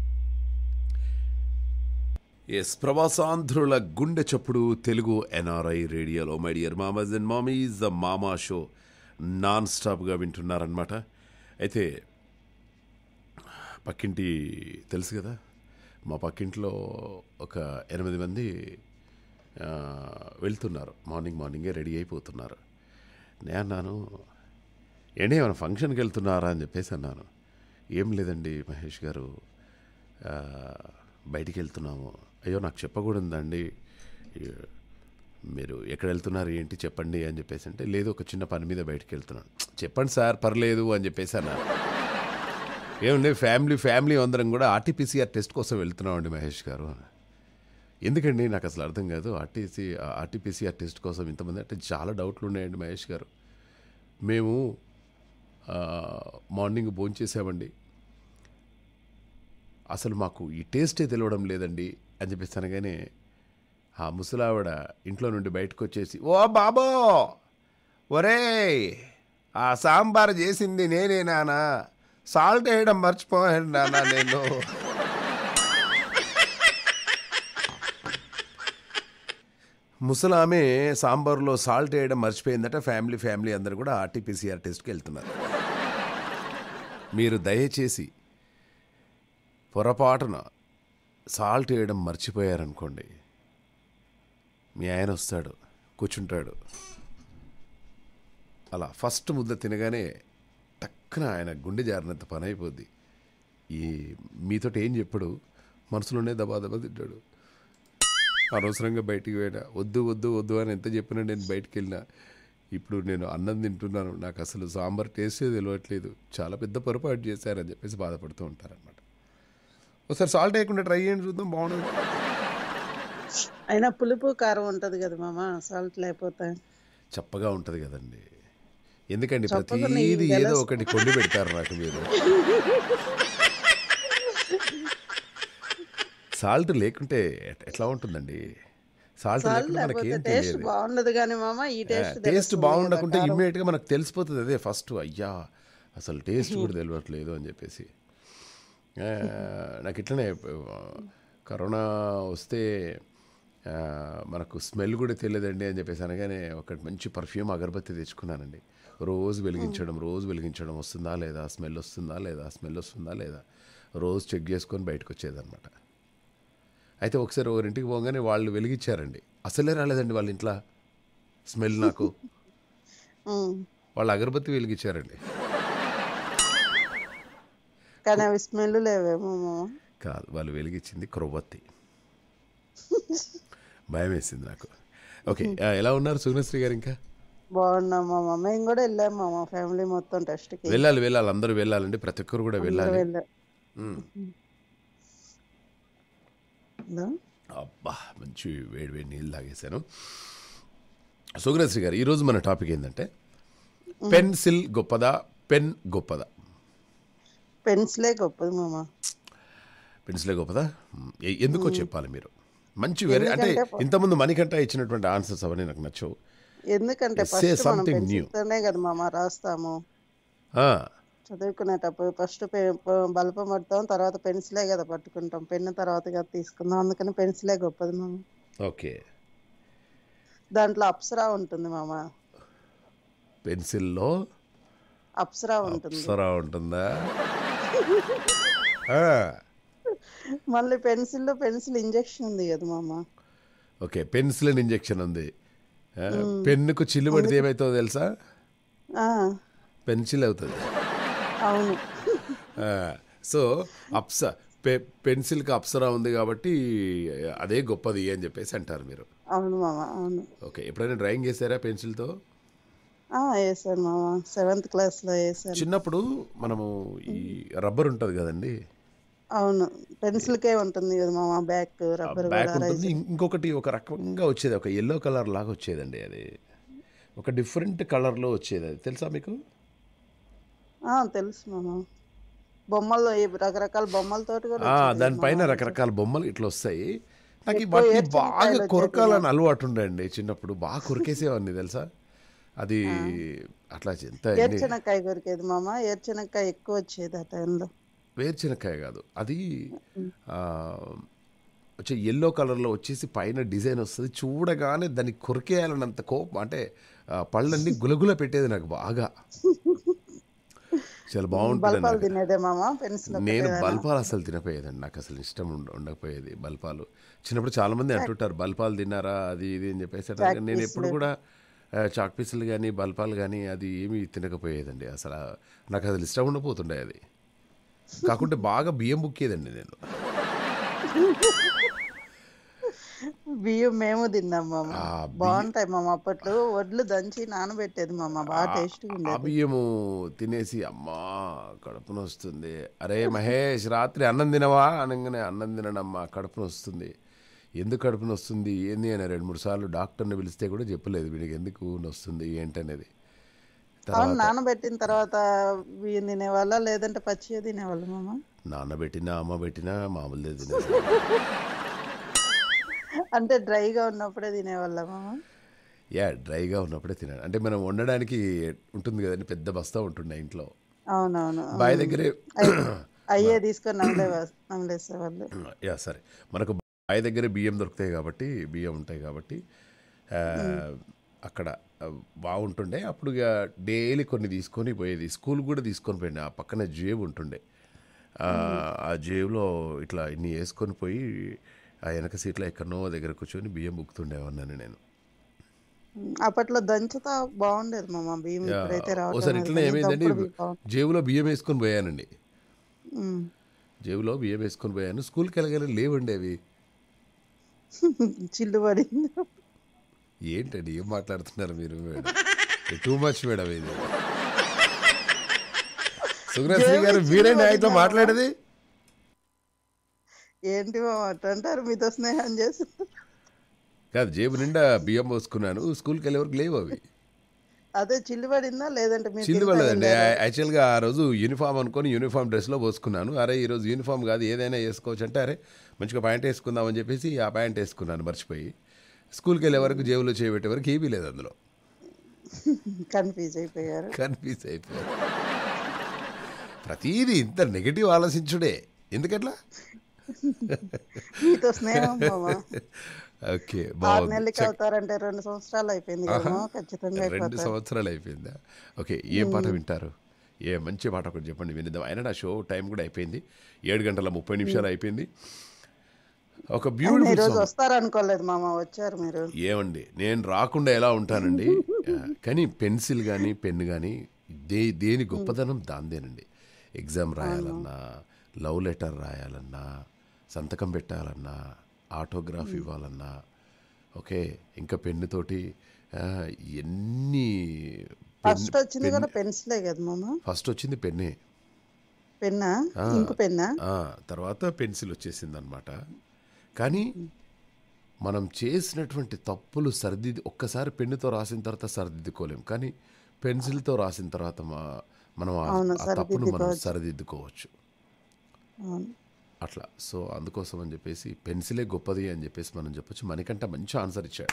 A: ఎస్ ప్రవాసాంధ్రుల గుండె చప్పుడు తెలుగు ఎన్ఆర్ఐ రేడియోలో మై డియర్ మామాజ్ అండ్ మామీస్ ద మామా షో నాన్ స్టాప్గా వింటున్నారనమాట అయితే పక్కింటి తెలుసు కదా మా పక్కింట్లో ఒక ఎనిమిది మంది ఆ, వెళ్తున్నారు మార్నింగ్ మార్నింగే రెడీ అయిపోతున్నారు నేను అన్నాను ఏంటి ఏమైనా ఫంక్షన్కి వెళ్తున్నారా అని చెప్పేసి అన్నాను ఏం లేదండి మహేష్ గారు ఆ, బయటికి వెళ్తున్నాము అయ్యో నాకు చెప్పకూడదండి ఈ, మీరు ఎక్కడ వెళ్తున్నారు ఏంటి చెప్పండి అని చెప్పేసి అంటే లేదు ఒక చిన్న పని మీద బయటికి వెళ్తున్నాను చెప్పండి సార్ పర్లేదు అని చెప్పేసి అన్నాను ఏమండి ఫ్యామిలీ ఫ్యామిలీ అందరం కూడా ఆర్టీపీసీఆర్ టెస్ట్ కోసం వెళ్తున్నామండి మహేష్ గారు ఎందుకండి నాకు అసలు అర్థం కాదు ఆర్టీసీ ఆర్టీపీసీఆర్ టెస్ట్ కోసం ఇంతమంది అంటే చాలా డౌట్లు ఉన్నాయండి మహేష్ గారు మేము ఆ, మార్నింగ్ భోంచేసామండి అసలు మాకు ఈ టేస్టే తెలియడం లేదండి అని చెప్పేసి అనగానే ఆ ముసలావిడ ఇంట్లో నుండి బయటకు వచ్చేసి ఓ బాబో ఒరే ఆ సాంబార్ చేసింది నేనే నానా సాల్ట్ వేయడం మర్చిపోయాను నానా నేను ముసలామె సాంబార్లో సాల్ట్ వేయడం మర్చిపోయిందట ఫ్యామిలీ ఫ్యామిలీ అందరూ కూడా ఆర్టీపీసీఆర్ టెస్ట్కి వెళ్తున్నారు మీరు దయచేసి పొరపాటున సాల్ట్ వేయడం మర్చిపోయారనుకోండి మీ ఆయన వస్తాడు కూర్చుంటాడు అలా ఫస్ట్ ముద్ద తినగానే టక్కున ఆయన గుండె జారినంత పని అయిపోద్ది ఈ మీతోటి ఏం చెప్పడు మనసులోనే దబా దబా తింటాడు అనవసరంగా బయటికి పోయినా వద్దు వద్దు వద్దు అని ఎంత చెప్పినా నేను బయటికి వెళ్ళినా ఇప్పుడు నేను అన్నం తింటున్నాను నాకు అసలు సాంబార్ టేస్టే తెలియట్లేదు చాలా పెద్ద పొరపాటు చేశారని చెప్పేసి బాధపడుతూ ఉంటారనమాట ఒకసారి సాల్ట్ వేయకుండా ట్రై చేయండి చూద్దాం బాగుంటుంది
D: అయినా పులుపు కారం ఉంటది కదా మామ సాల్ట్ లేకపోతే
A: చప్పగా ఉంటుంది కదండి ఎందుకండి
D: చప్పగా
A: ప్రతిదీ
D: నెయ్యి
A: ఏదో
D: గెలస్-
A: ఒకటి కొండి పెడతారు నాకు మీరు సాల్ట్ లేకుంటే ఎట్- ఎట్లా ఉంటుందండి సాల్ట్
D: సాల్ట్
A: లేకుంటే మనకి
D: లేకపోతే
A: ఏం
D: టేస్ట్
A: తెలియదు
D: బాగుండదు కానీ మామ ఈ టేస్ట్
A: టేస్ట్
D: తెలుస్తుంది
A: బాగుండకుంటే
D: కదా, కారం.
A: ఇమ్మీడియట్గా మనకు తెలిసిపోతుంది అదే ఫస్ట్ అయ్యా అసలు టేస్ట్ కూడా తెలియట్లేదు అని చెప్పేసి ఆ, నాకు ఇట్లనే ఆ, కరోనా వస్తే ఆ, మనకు స్మెల్ కూడా తెలియదండి అని చెప్పేసి అనగానే ఒక మంచి పర్ఫ్యూమ్ అగరబత్తి తెచ్చుకున్నానండి రోజు వెలిగించడం రోజు వెలిగించడం వస్తుందా లేదా స్మెల్ వస్తుందా లేదా స్మెల్ వస్తుందా లేదా రోజు చెక్ చేసుకొని బయటకు వచ్చేదన్నమాట అయితే ఒకసారి ఒకరింటికి పోగానే వాళ్ళు వెలిగించారండి అసలే రాలేదండి వాళ్ళ ఇంట్లో స్మెల్ నాకు
D: ఉమ్.
A: వాళ్ళు అగరబత్తి వెలిగించారండి
D: కానీ అవి స్మెల్ లేవేమో మామ
A: కాదు వాళ్ళు వెలిగించింది క్రొవ్వత్తి భయం వేసింది నాకు ఓకే ఆ, ఎలా ఉన్నారు సుగుణశ్రీ గారు ఇంకా
D: బాగున్నాం మామ మేము కూడా వెళ్ళాం మామ ఫ్యామిలీ మొత్తం టెస్ట్ కి
A: వెళ్ళాలి వెళ్ళాలి అందరూ వెళ్ళాలండి ప్రతి ఒక్కరు కూడా వెళ్ళాలి
D: వెళ్ళాం
A: ఉమ్.
D: హలో?
A: అబ్బా మంచి వేడి వేడి నీళ్ళు తాగేశాను సుగుణశ్రీ గారు ఈరోజు మన టాపిక్ ఏంటంటే పెన్సిల్ గొప్పదా పెన్ గొప్పదా
D: పెన్సిలే గొప్పది మామ
A: పెన్సిలే గొప్పదా మ్, ఎ- ఎందుకో చెప్పాలి మీరు మంచి వేరే అంటే
D: ఎందుకంటే
A: ఇంతకుముందు మణికంట ఇచ్చినటువంటి ఆన్సర్స్ అవన్నీ నాకు నచ్చవు
D: ఎందుకంటే
A: Say
D: ఫస్ట్ మనం
A: something new.
D: పెన్సిల్తోనే కదా మామ రాస్తాము
A: ఆ,
D: చదువుకునేటప్పుడు ఫస్ట్ బల్పం పడతాం తర్వాత పెన్సిలే కదా పట్టుకుంటాం పెన్ను తర్వాత కదా తీసుకుందాం అందుకని పెన్సిలే గొప్పది మామ
A: ఓకే
D: దాంట్లో అప్సరా ఉంటుంది మామ
A: పెన్సిల్లో
D: అప్సరా ఉంటుంది
A: అప్సరా ఉంటుందా ఆ,
D: మళ్ళీ పెన్సిల్లో పెన్సిల్ ఇంజెక్షన్ ఉంది కదా మామ
A: ఓకే పెన్సిలిన్ ఇంజెక్షన్ ఉంది ఆ, పెన్నుకు చిల్లు పడితే ఏమవుతుందో తెలుసా
D: ఆ,
A: పెన్సిల్ అవుతుంది
D: అవును
A: ఆ, సో అప్స పె పెన్సిల్కి అప్సరా ఉంది కాబట్టి అదే గొప్పది అని చెప్పేసి అంటారు మీరు
D: అవును మామ అవును
A: ఓకే ఎప్పుడైనా డ్రాయింగ్ చేశారా పెన్సిల్తో
D: ఆ, వేసాను మామ సెవెంత్ క్లాస్ లో వేసాను
A: చిన్నప్పుడు మనము ఈ రబ్బర్ ఉంటుంది కదండి
D: అవును పెన్సిల్ కే ఉంటుంది కదా మామ బ్యాక్ రబ్బర్
A: బ్యాక్
D: కూడా
A: ఉంటుంది ఇం- ఇంకొకటి ఒక రకంగా వచ్చేది ఒక ఎల్లో కలర్ లాగా వచ్చేదండి అది ఒక డిఫరెంట్ కలర్లో వచ్చేది అది తెలుసా మీకు
D: ఆ, తెలుసు మామ బొమ్మల్లో ఈ రకరకాల బొమ్మలతోటి కూడా
A: ఆ,
D: వచ్చేది
A: దానిపైన
D: మామ.
A: రకరకాల బొమ్మలు ఇట్లా వస్తాయి నాకు ఈ
D: ఎక్కువ
A: వాటిని
D: ఏడ్చిన
A: బాగా
D: కాయలు వచ్చేది
A: కొరకాలని అలవాటు ఉండండి చిన్నప్పుడు బాగా కొరికేసేవాడిని తెలుసా అది అట్లా ఎంత ఎన్ని-
D: ఏర్చెనక్కాయ కొరికేది మామ ఏర్చెనక్కాయ ఎక్కువ వచ్చేది ఆ టైంలో
A: వేరుశనక్కాయ కాదు అది ఆ, వచ్చే ఎల్లో కలర్లో వచ్చేసి పైన డిజైన్ వస్తుంది చూడగానే దాన్ని కొరికేయాలన్నంత కోపం అంటే ఆ, పళ్ళన్నీ గులగుల పెట్టేది నాకు బాగా చాలా బాగుంటుంది
D: బల్పాలు
A: నాకు.
D: తినేదే మామ పెన్సిల్
A: నేను బల్పాలు అసలు తినపోయేదండి నాకు అసలు ఇష్టం ఉండ ఉండకపోయేది బల్పాలు చిన్నప్పుడు చాలా మంది అంటుంటారు బల్పాలు తిన్నారా అది ఇది అని చెప్పేసి అంటారు. నేను ఎప్పుడు కూడా ఆ, చాక్ పీసులు కానీ బల్పాలు కానీ అది ఏమీ తినకపోయేదండి అసలు నాకు అసలు ఇష్టం ఉండపోతుండే అది కాకుంటే బాగా బియ్యం బుక్కేదండి నేను
D: బియ్యం మేము తిన్నాం మామ
A: ఆ, బియ్యం-
D: బాగుంటాయి మామ అప్పట్లో వడ్లు దంచి నానబెట్టేది మామ బాగా టేస్ట్గా
A: ఆ
D: ఉండేది
A: బియ్యము తినేసి అమ్మా కడుపున వస్తుంది అరే మహేష్ రాత్రి అన్నం తినవా అనగానే అన్నం తినడమ్మా కడుపున వస్తుంది ఎందుకు కడుపున వస్తుంది ఏంది అని రెండు మూడు సార్లు డాక్టర్ని పిలిస్తే కూడా చెప్పలేదు వీడికి ఎందుకు వస్తుంది ఏంటనేది
D: అవును
A: తర్వాత
D: నానబెట్టిన తర్వాత బియ్యం తినేవాళ్ళ లేదంటే పచ్చిగా తినేవాళ్ళ మామ
A: నాన్నబెట్టినా అమ్మ పెట్టినా మామూలుదే తినేది
D: అంటే డ్రైగా ఉన్నప్పుడే తినేవాళ్ళ మామ
A: యా డ్రైగా ఉన్నప్పుడే తినాలి అంటే మనం వండడానికి ఉంటుంది కదండి పెద్ద బస్తా ఉంటుండే ఇంట్లో
D: అవునవును
A: బాయ్ దగ్గరే
D: అయ్యే తీసుకొని నమలే నమలేసేవాళ్ళు
A: యా సరే మనకు బావి దగ్గర బియ్యం దొరుకుతాయి కాబట్టి బియ్యం ఉంటాయి కాబట్టి ఆ, అక్కడ ఆ, బాగుంటుండే అప్పుడు ఇక డైలీ కొన్ని తీసుకొని పోయేది స్కూల్ కూడా తీసుకొని పోయింది ఆ పక్కన జేబు ఉంటుండే ఆ, ఆ జేబులో ఇట్లా ఇన్ని వేసుకొని పోయి ఆ వెనక సీట్లో ఎక్కడనో దగ్గర కూర్చొని బియ్యం బుక్కుతుండేవన్నాను నేను
D: అప్పట్లో దంచుతా బాగుండేది మామ బియ్యం
A: యా,
D: ఇప్పుడైతే రావటం
A: ఒకసారి
D: లేదు
A: ఇట్లనే
D: కానీ
A: ఏమైందండి
D: దంపుడు బియ్యం బాగుంది.
A: జేబులో బియ్యం వేసుకొని పోయానండి
D: ఉమ్.
A: జేబులో బియ్యం వేసుకొని పోయాను స్కూల్కి వెళ్ళగానే లేవండి అవి
D: చిల్లు పడింది
A: ఏంటండి ఏం మాట్లాడుతున్నారు మీరు మేడం టూ మచ్ మేడం ఇది సుగ్రశ్రీ గారు మీరే నాయకుతో కాదు జేబు నిండా బియ్యం పోసుకున్నాను స్కూల్కి వెళ్ళే వరకు లేవు అవి
D: అదే చిల్లు పడిందా లేదంటే మీరు
A: చిల్లు
D: తింటా
A: పడలేదండి
D: వెళ్ళారా?
A: యాక్చువల్గా ఆ రోజు యూనిఫామ్ అనుకొని యూనిఫామ్ డ్రెస్లో పోసుకున్నాను అరే ఈరోజు యూనిఫామ్ కాదు ఏదైనా వేసుకోవచ్చు అంటే అరే మంచిగా ప్యాంట్ వేసుకుందామని చెప్పేసి ఆ ప్యాంట్ వేసుకున్నాను మర్చిపోయి స్కూల్కి వెళ్ళే వరకు జేబులో చేయబెట్టే వరకు ఏమీ లేదు అందులో
D: కన్ఫ్యూజ్ అయిపోయారు
A: కన్ఫ్యూజ్ అయిపోయారు ప్రతీది ఇంత నెగిటివ్ ఆలోచించుడే ఎందుకట్లా
D: మీతో స్నేహం మామ
A: ఓకే
D: ఆరు
A: బాగుంది
D: నెలలకి అవుతారంటే రెండు సంవత్సరాలు అయిపోయింది కదా మామ, ఖచ్చితంగా
A: రెండు
D: అయిపోతారు
A: సంవత్సరాలు అయిపోయిందా ఓకే ఏం పాట వింటారు ఏ మంచి పాట ఒకటి చెప్పండి వినిద్దాం అయినా నా షో టైం కూడా అయిపోయింది ఏడు గంటల ముప్పై నిమిషాలు అయిపోయింది ఒక
D: ఆయన
A: బ్యూటిఫుల్
D: ఈరోజు
A: సాంగ్
D: వస్తారనుకోలేదు మామ వచ్చారు మీరు
A: ఏమండి నేను రాకుండా ఎలా ఉంటానండి ఆ, కానీ పెన్సిల్ కానీ పెన్ కానీ దే దేని గొప్పదనం దాందేనండి ఎగ్జామ్ రాయాలన్నా లవ్ లెటర్ రాయాలన్నా సంతకం పెట్టాలన్నా ఆటోగ్రాఫ్ ఇవ్వాలన్నా ఓకే ఇంకా పెన్నుతోటి ఆ, ఎన్ని
D: ఫస్ట్ వచ్చింది కూడా పెన్సిలే కదా మామ
A: ఫస్ట్ వచ్చింది పెన్నే
D: పెన్నా ఇంకు పెన్నా
A: ఆ, తర్వాత పెన్సిల్ వచ్చేసింది అనమాట కానీ మనం చేసినటువంటి తప్పులు సరిదిద్ది ఒక్కసారి పెన్నుతో రాసిన తర్వాత సరిదిద్దుకోలేం కానీ పెన్సిల్తో రాసిన తర్వాత మా- మనం ఆ-
D: అవును,
A: ఆ తప్పును మనం
D: సరిదిద్దుకోవచ్చు.
A: సరిదిద్దుకోవచ్చు
D: అవును.
A: అట్లా సో అందుకోసం అని చెప్పేసి పెన్సిలే గొప్పది అని చెప్పేసి మనం చెప్పొచ్చు మనకంట మంచి ఆన్సర్ ఇచ్చాడు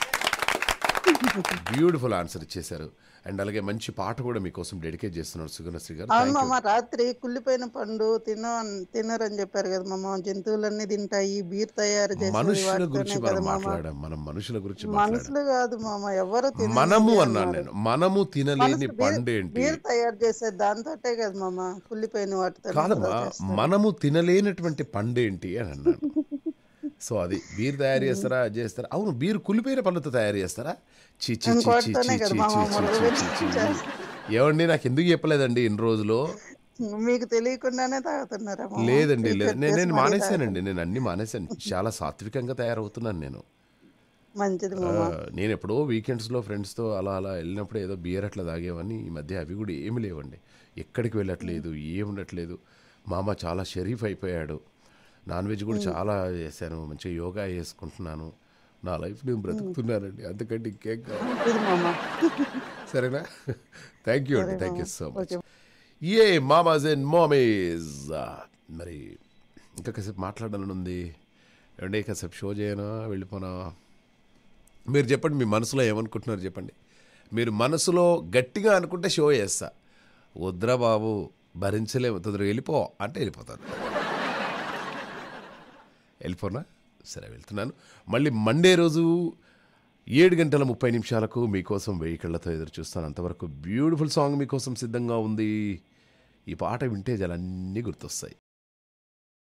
A: బ్యూటిఫుల్ ఆన్సర్ ఇచ్చేశారు అండ్ అలాగే మంచి పాట కూడా మీకోసం డెడికేట్ చేస్తున్నారు సుగనశ్రీ గారు
D: అవును
A: Thank you.
D: మామ రాత్రి కుళ్ళిపోయిన పండు తిన తినరని చెప్పారు కదా మామ జంతువులన్నీ తింటాయి బీర్ తయారు చేసేది
A: మనుషుల
D: వాటితోనే
A: గురించి
D: కదా
A: మనం
D: మామ
A: మాట్లాడాం మనం మనుషుల గురించి మాట్లాడాం
D: మనుషులు కాదు మామ ఎవరు తినరు
A: మనము
D: ఇదే
A: అన్నాను
D: అన్నారు.
A: నేను మనము తినలేని
D: మనుషులు బీర్-
A: పండేంటి
D: బీర్ తయారు చేసేది దాంతోటే కదా మామ కుళ్ళిపోయిన వాటితో
A: కాదమ్మా మనము తినలేనటువంటి పండేంటి అని అన్నాను సో అది బీర్ తయారు చేస్తారా అది చేస్తారా అవును బీర్ కులిపోయిన పళ్ళతో తయారు చేస్తారా చి చి చి చి
D: ఇంకోటితోనే
A: చి
D: కదా
A: చి
D: మామ
A: చి చి
D: మొదలు
A: చి చి. ఏమండి నాకు ఎందుకు చెప్పలేదండి ఇన్ని రోజులు
D: మీకు తెలియకుండానే తాగుతున్నారా మామ?
A: లేదండి లేదు
D: ప్రిపేర్
A: నేను
D: చేసి
A: నేను
D: మరీ
A: మానేశానండి నేను అన్ని మానేశాను చాలా సాత్వికంగా తయారవుతున్నాను నేను
D: తాగు- మంచిది
A: ఆ,
D: మామ
A: నేను ఎప్పుడో వీకెండ్స్లో ఫ్రెండ్స్తో అలా అలా వెళ్ళినప్పుడు ఏదో బియర్ అట్లా తాగేవని ఈ మధ్య అవి కూడా ఏమి లేవండి ఎక్కడికి వెళ్ళట్లేదు ఏమి ఉండట్లేదు మామ చాలా షరీఫ్ అయిపోయాడు నాన్ వెజ్ కూడా చాలా చేశాను మంచిగా యోగా చేసుకుంటున్నాను నా లైఫ్ నేను బ్రతుకుతున్నానండి అంతకంటే ఇంకేం కాదు
D: మంచిది మామ
A: సరేనా థ్యాంక్ యూ అండి థ్యాంక్ యూ సో మచ్ ఏ మామాజ్ అండ్ మామీస్ మరి ఇంకా కాసేపు మాట్లాడాలని ఉంది ఏమంటే కాసేపు షో చేయనా వెళ్ళిపోనా మీరు చెప్పండి మీ మనసులో ఏమనుకుంటున్నారు చెప్పండి మీరు మనసులో గట్టిగా అనుకుంటే షో చేస్తా వద్దురా బాబు భరించలేము తొందరగా వెళ్ళిపో అంటే వెళ్ళిపోతాను వెళ్ళిపోనా సరే వెళ్తున్నాను మళ్ళీ మండే రోజు ఏడు గంటల ముప్పై నిమిషాలకు మీకోసం వెయ్యి కళ్ళతో ఎదురు చూస్తాను అంతవరకు బ్యూటిఫుల్ సాంగ్ మీకోసం సిద్ధంగా ఉంది ఈ పాట వింటే జలన్నీ గుర్తొస్తాయి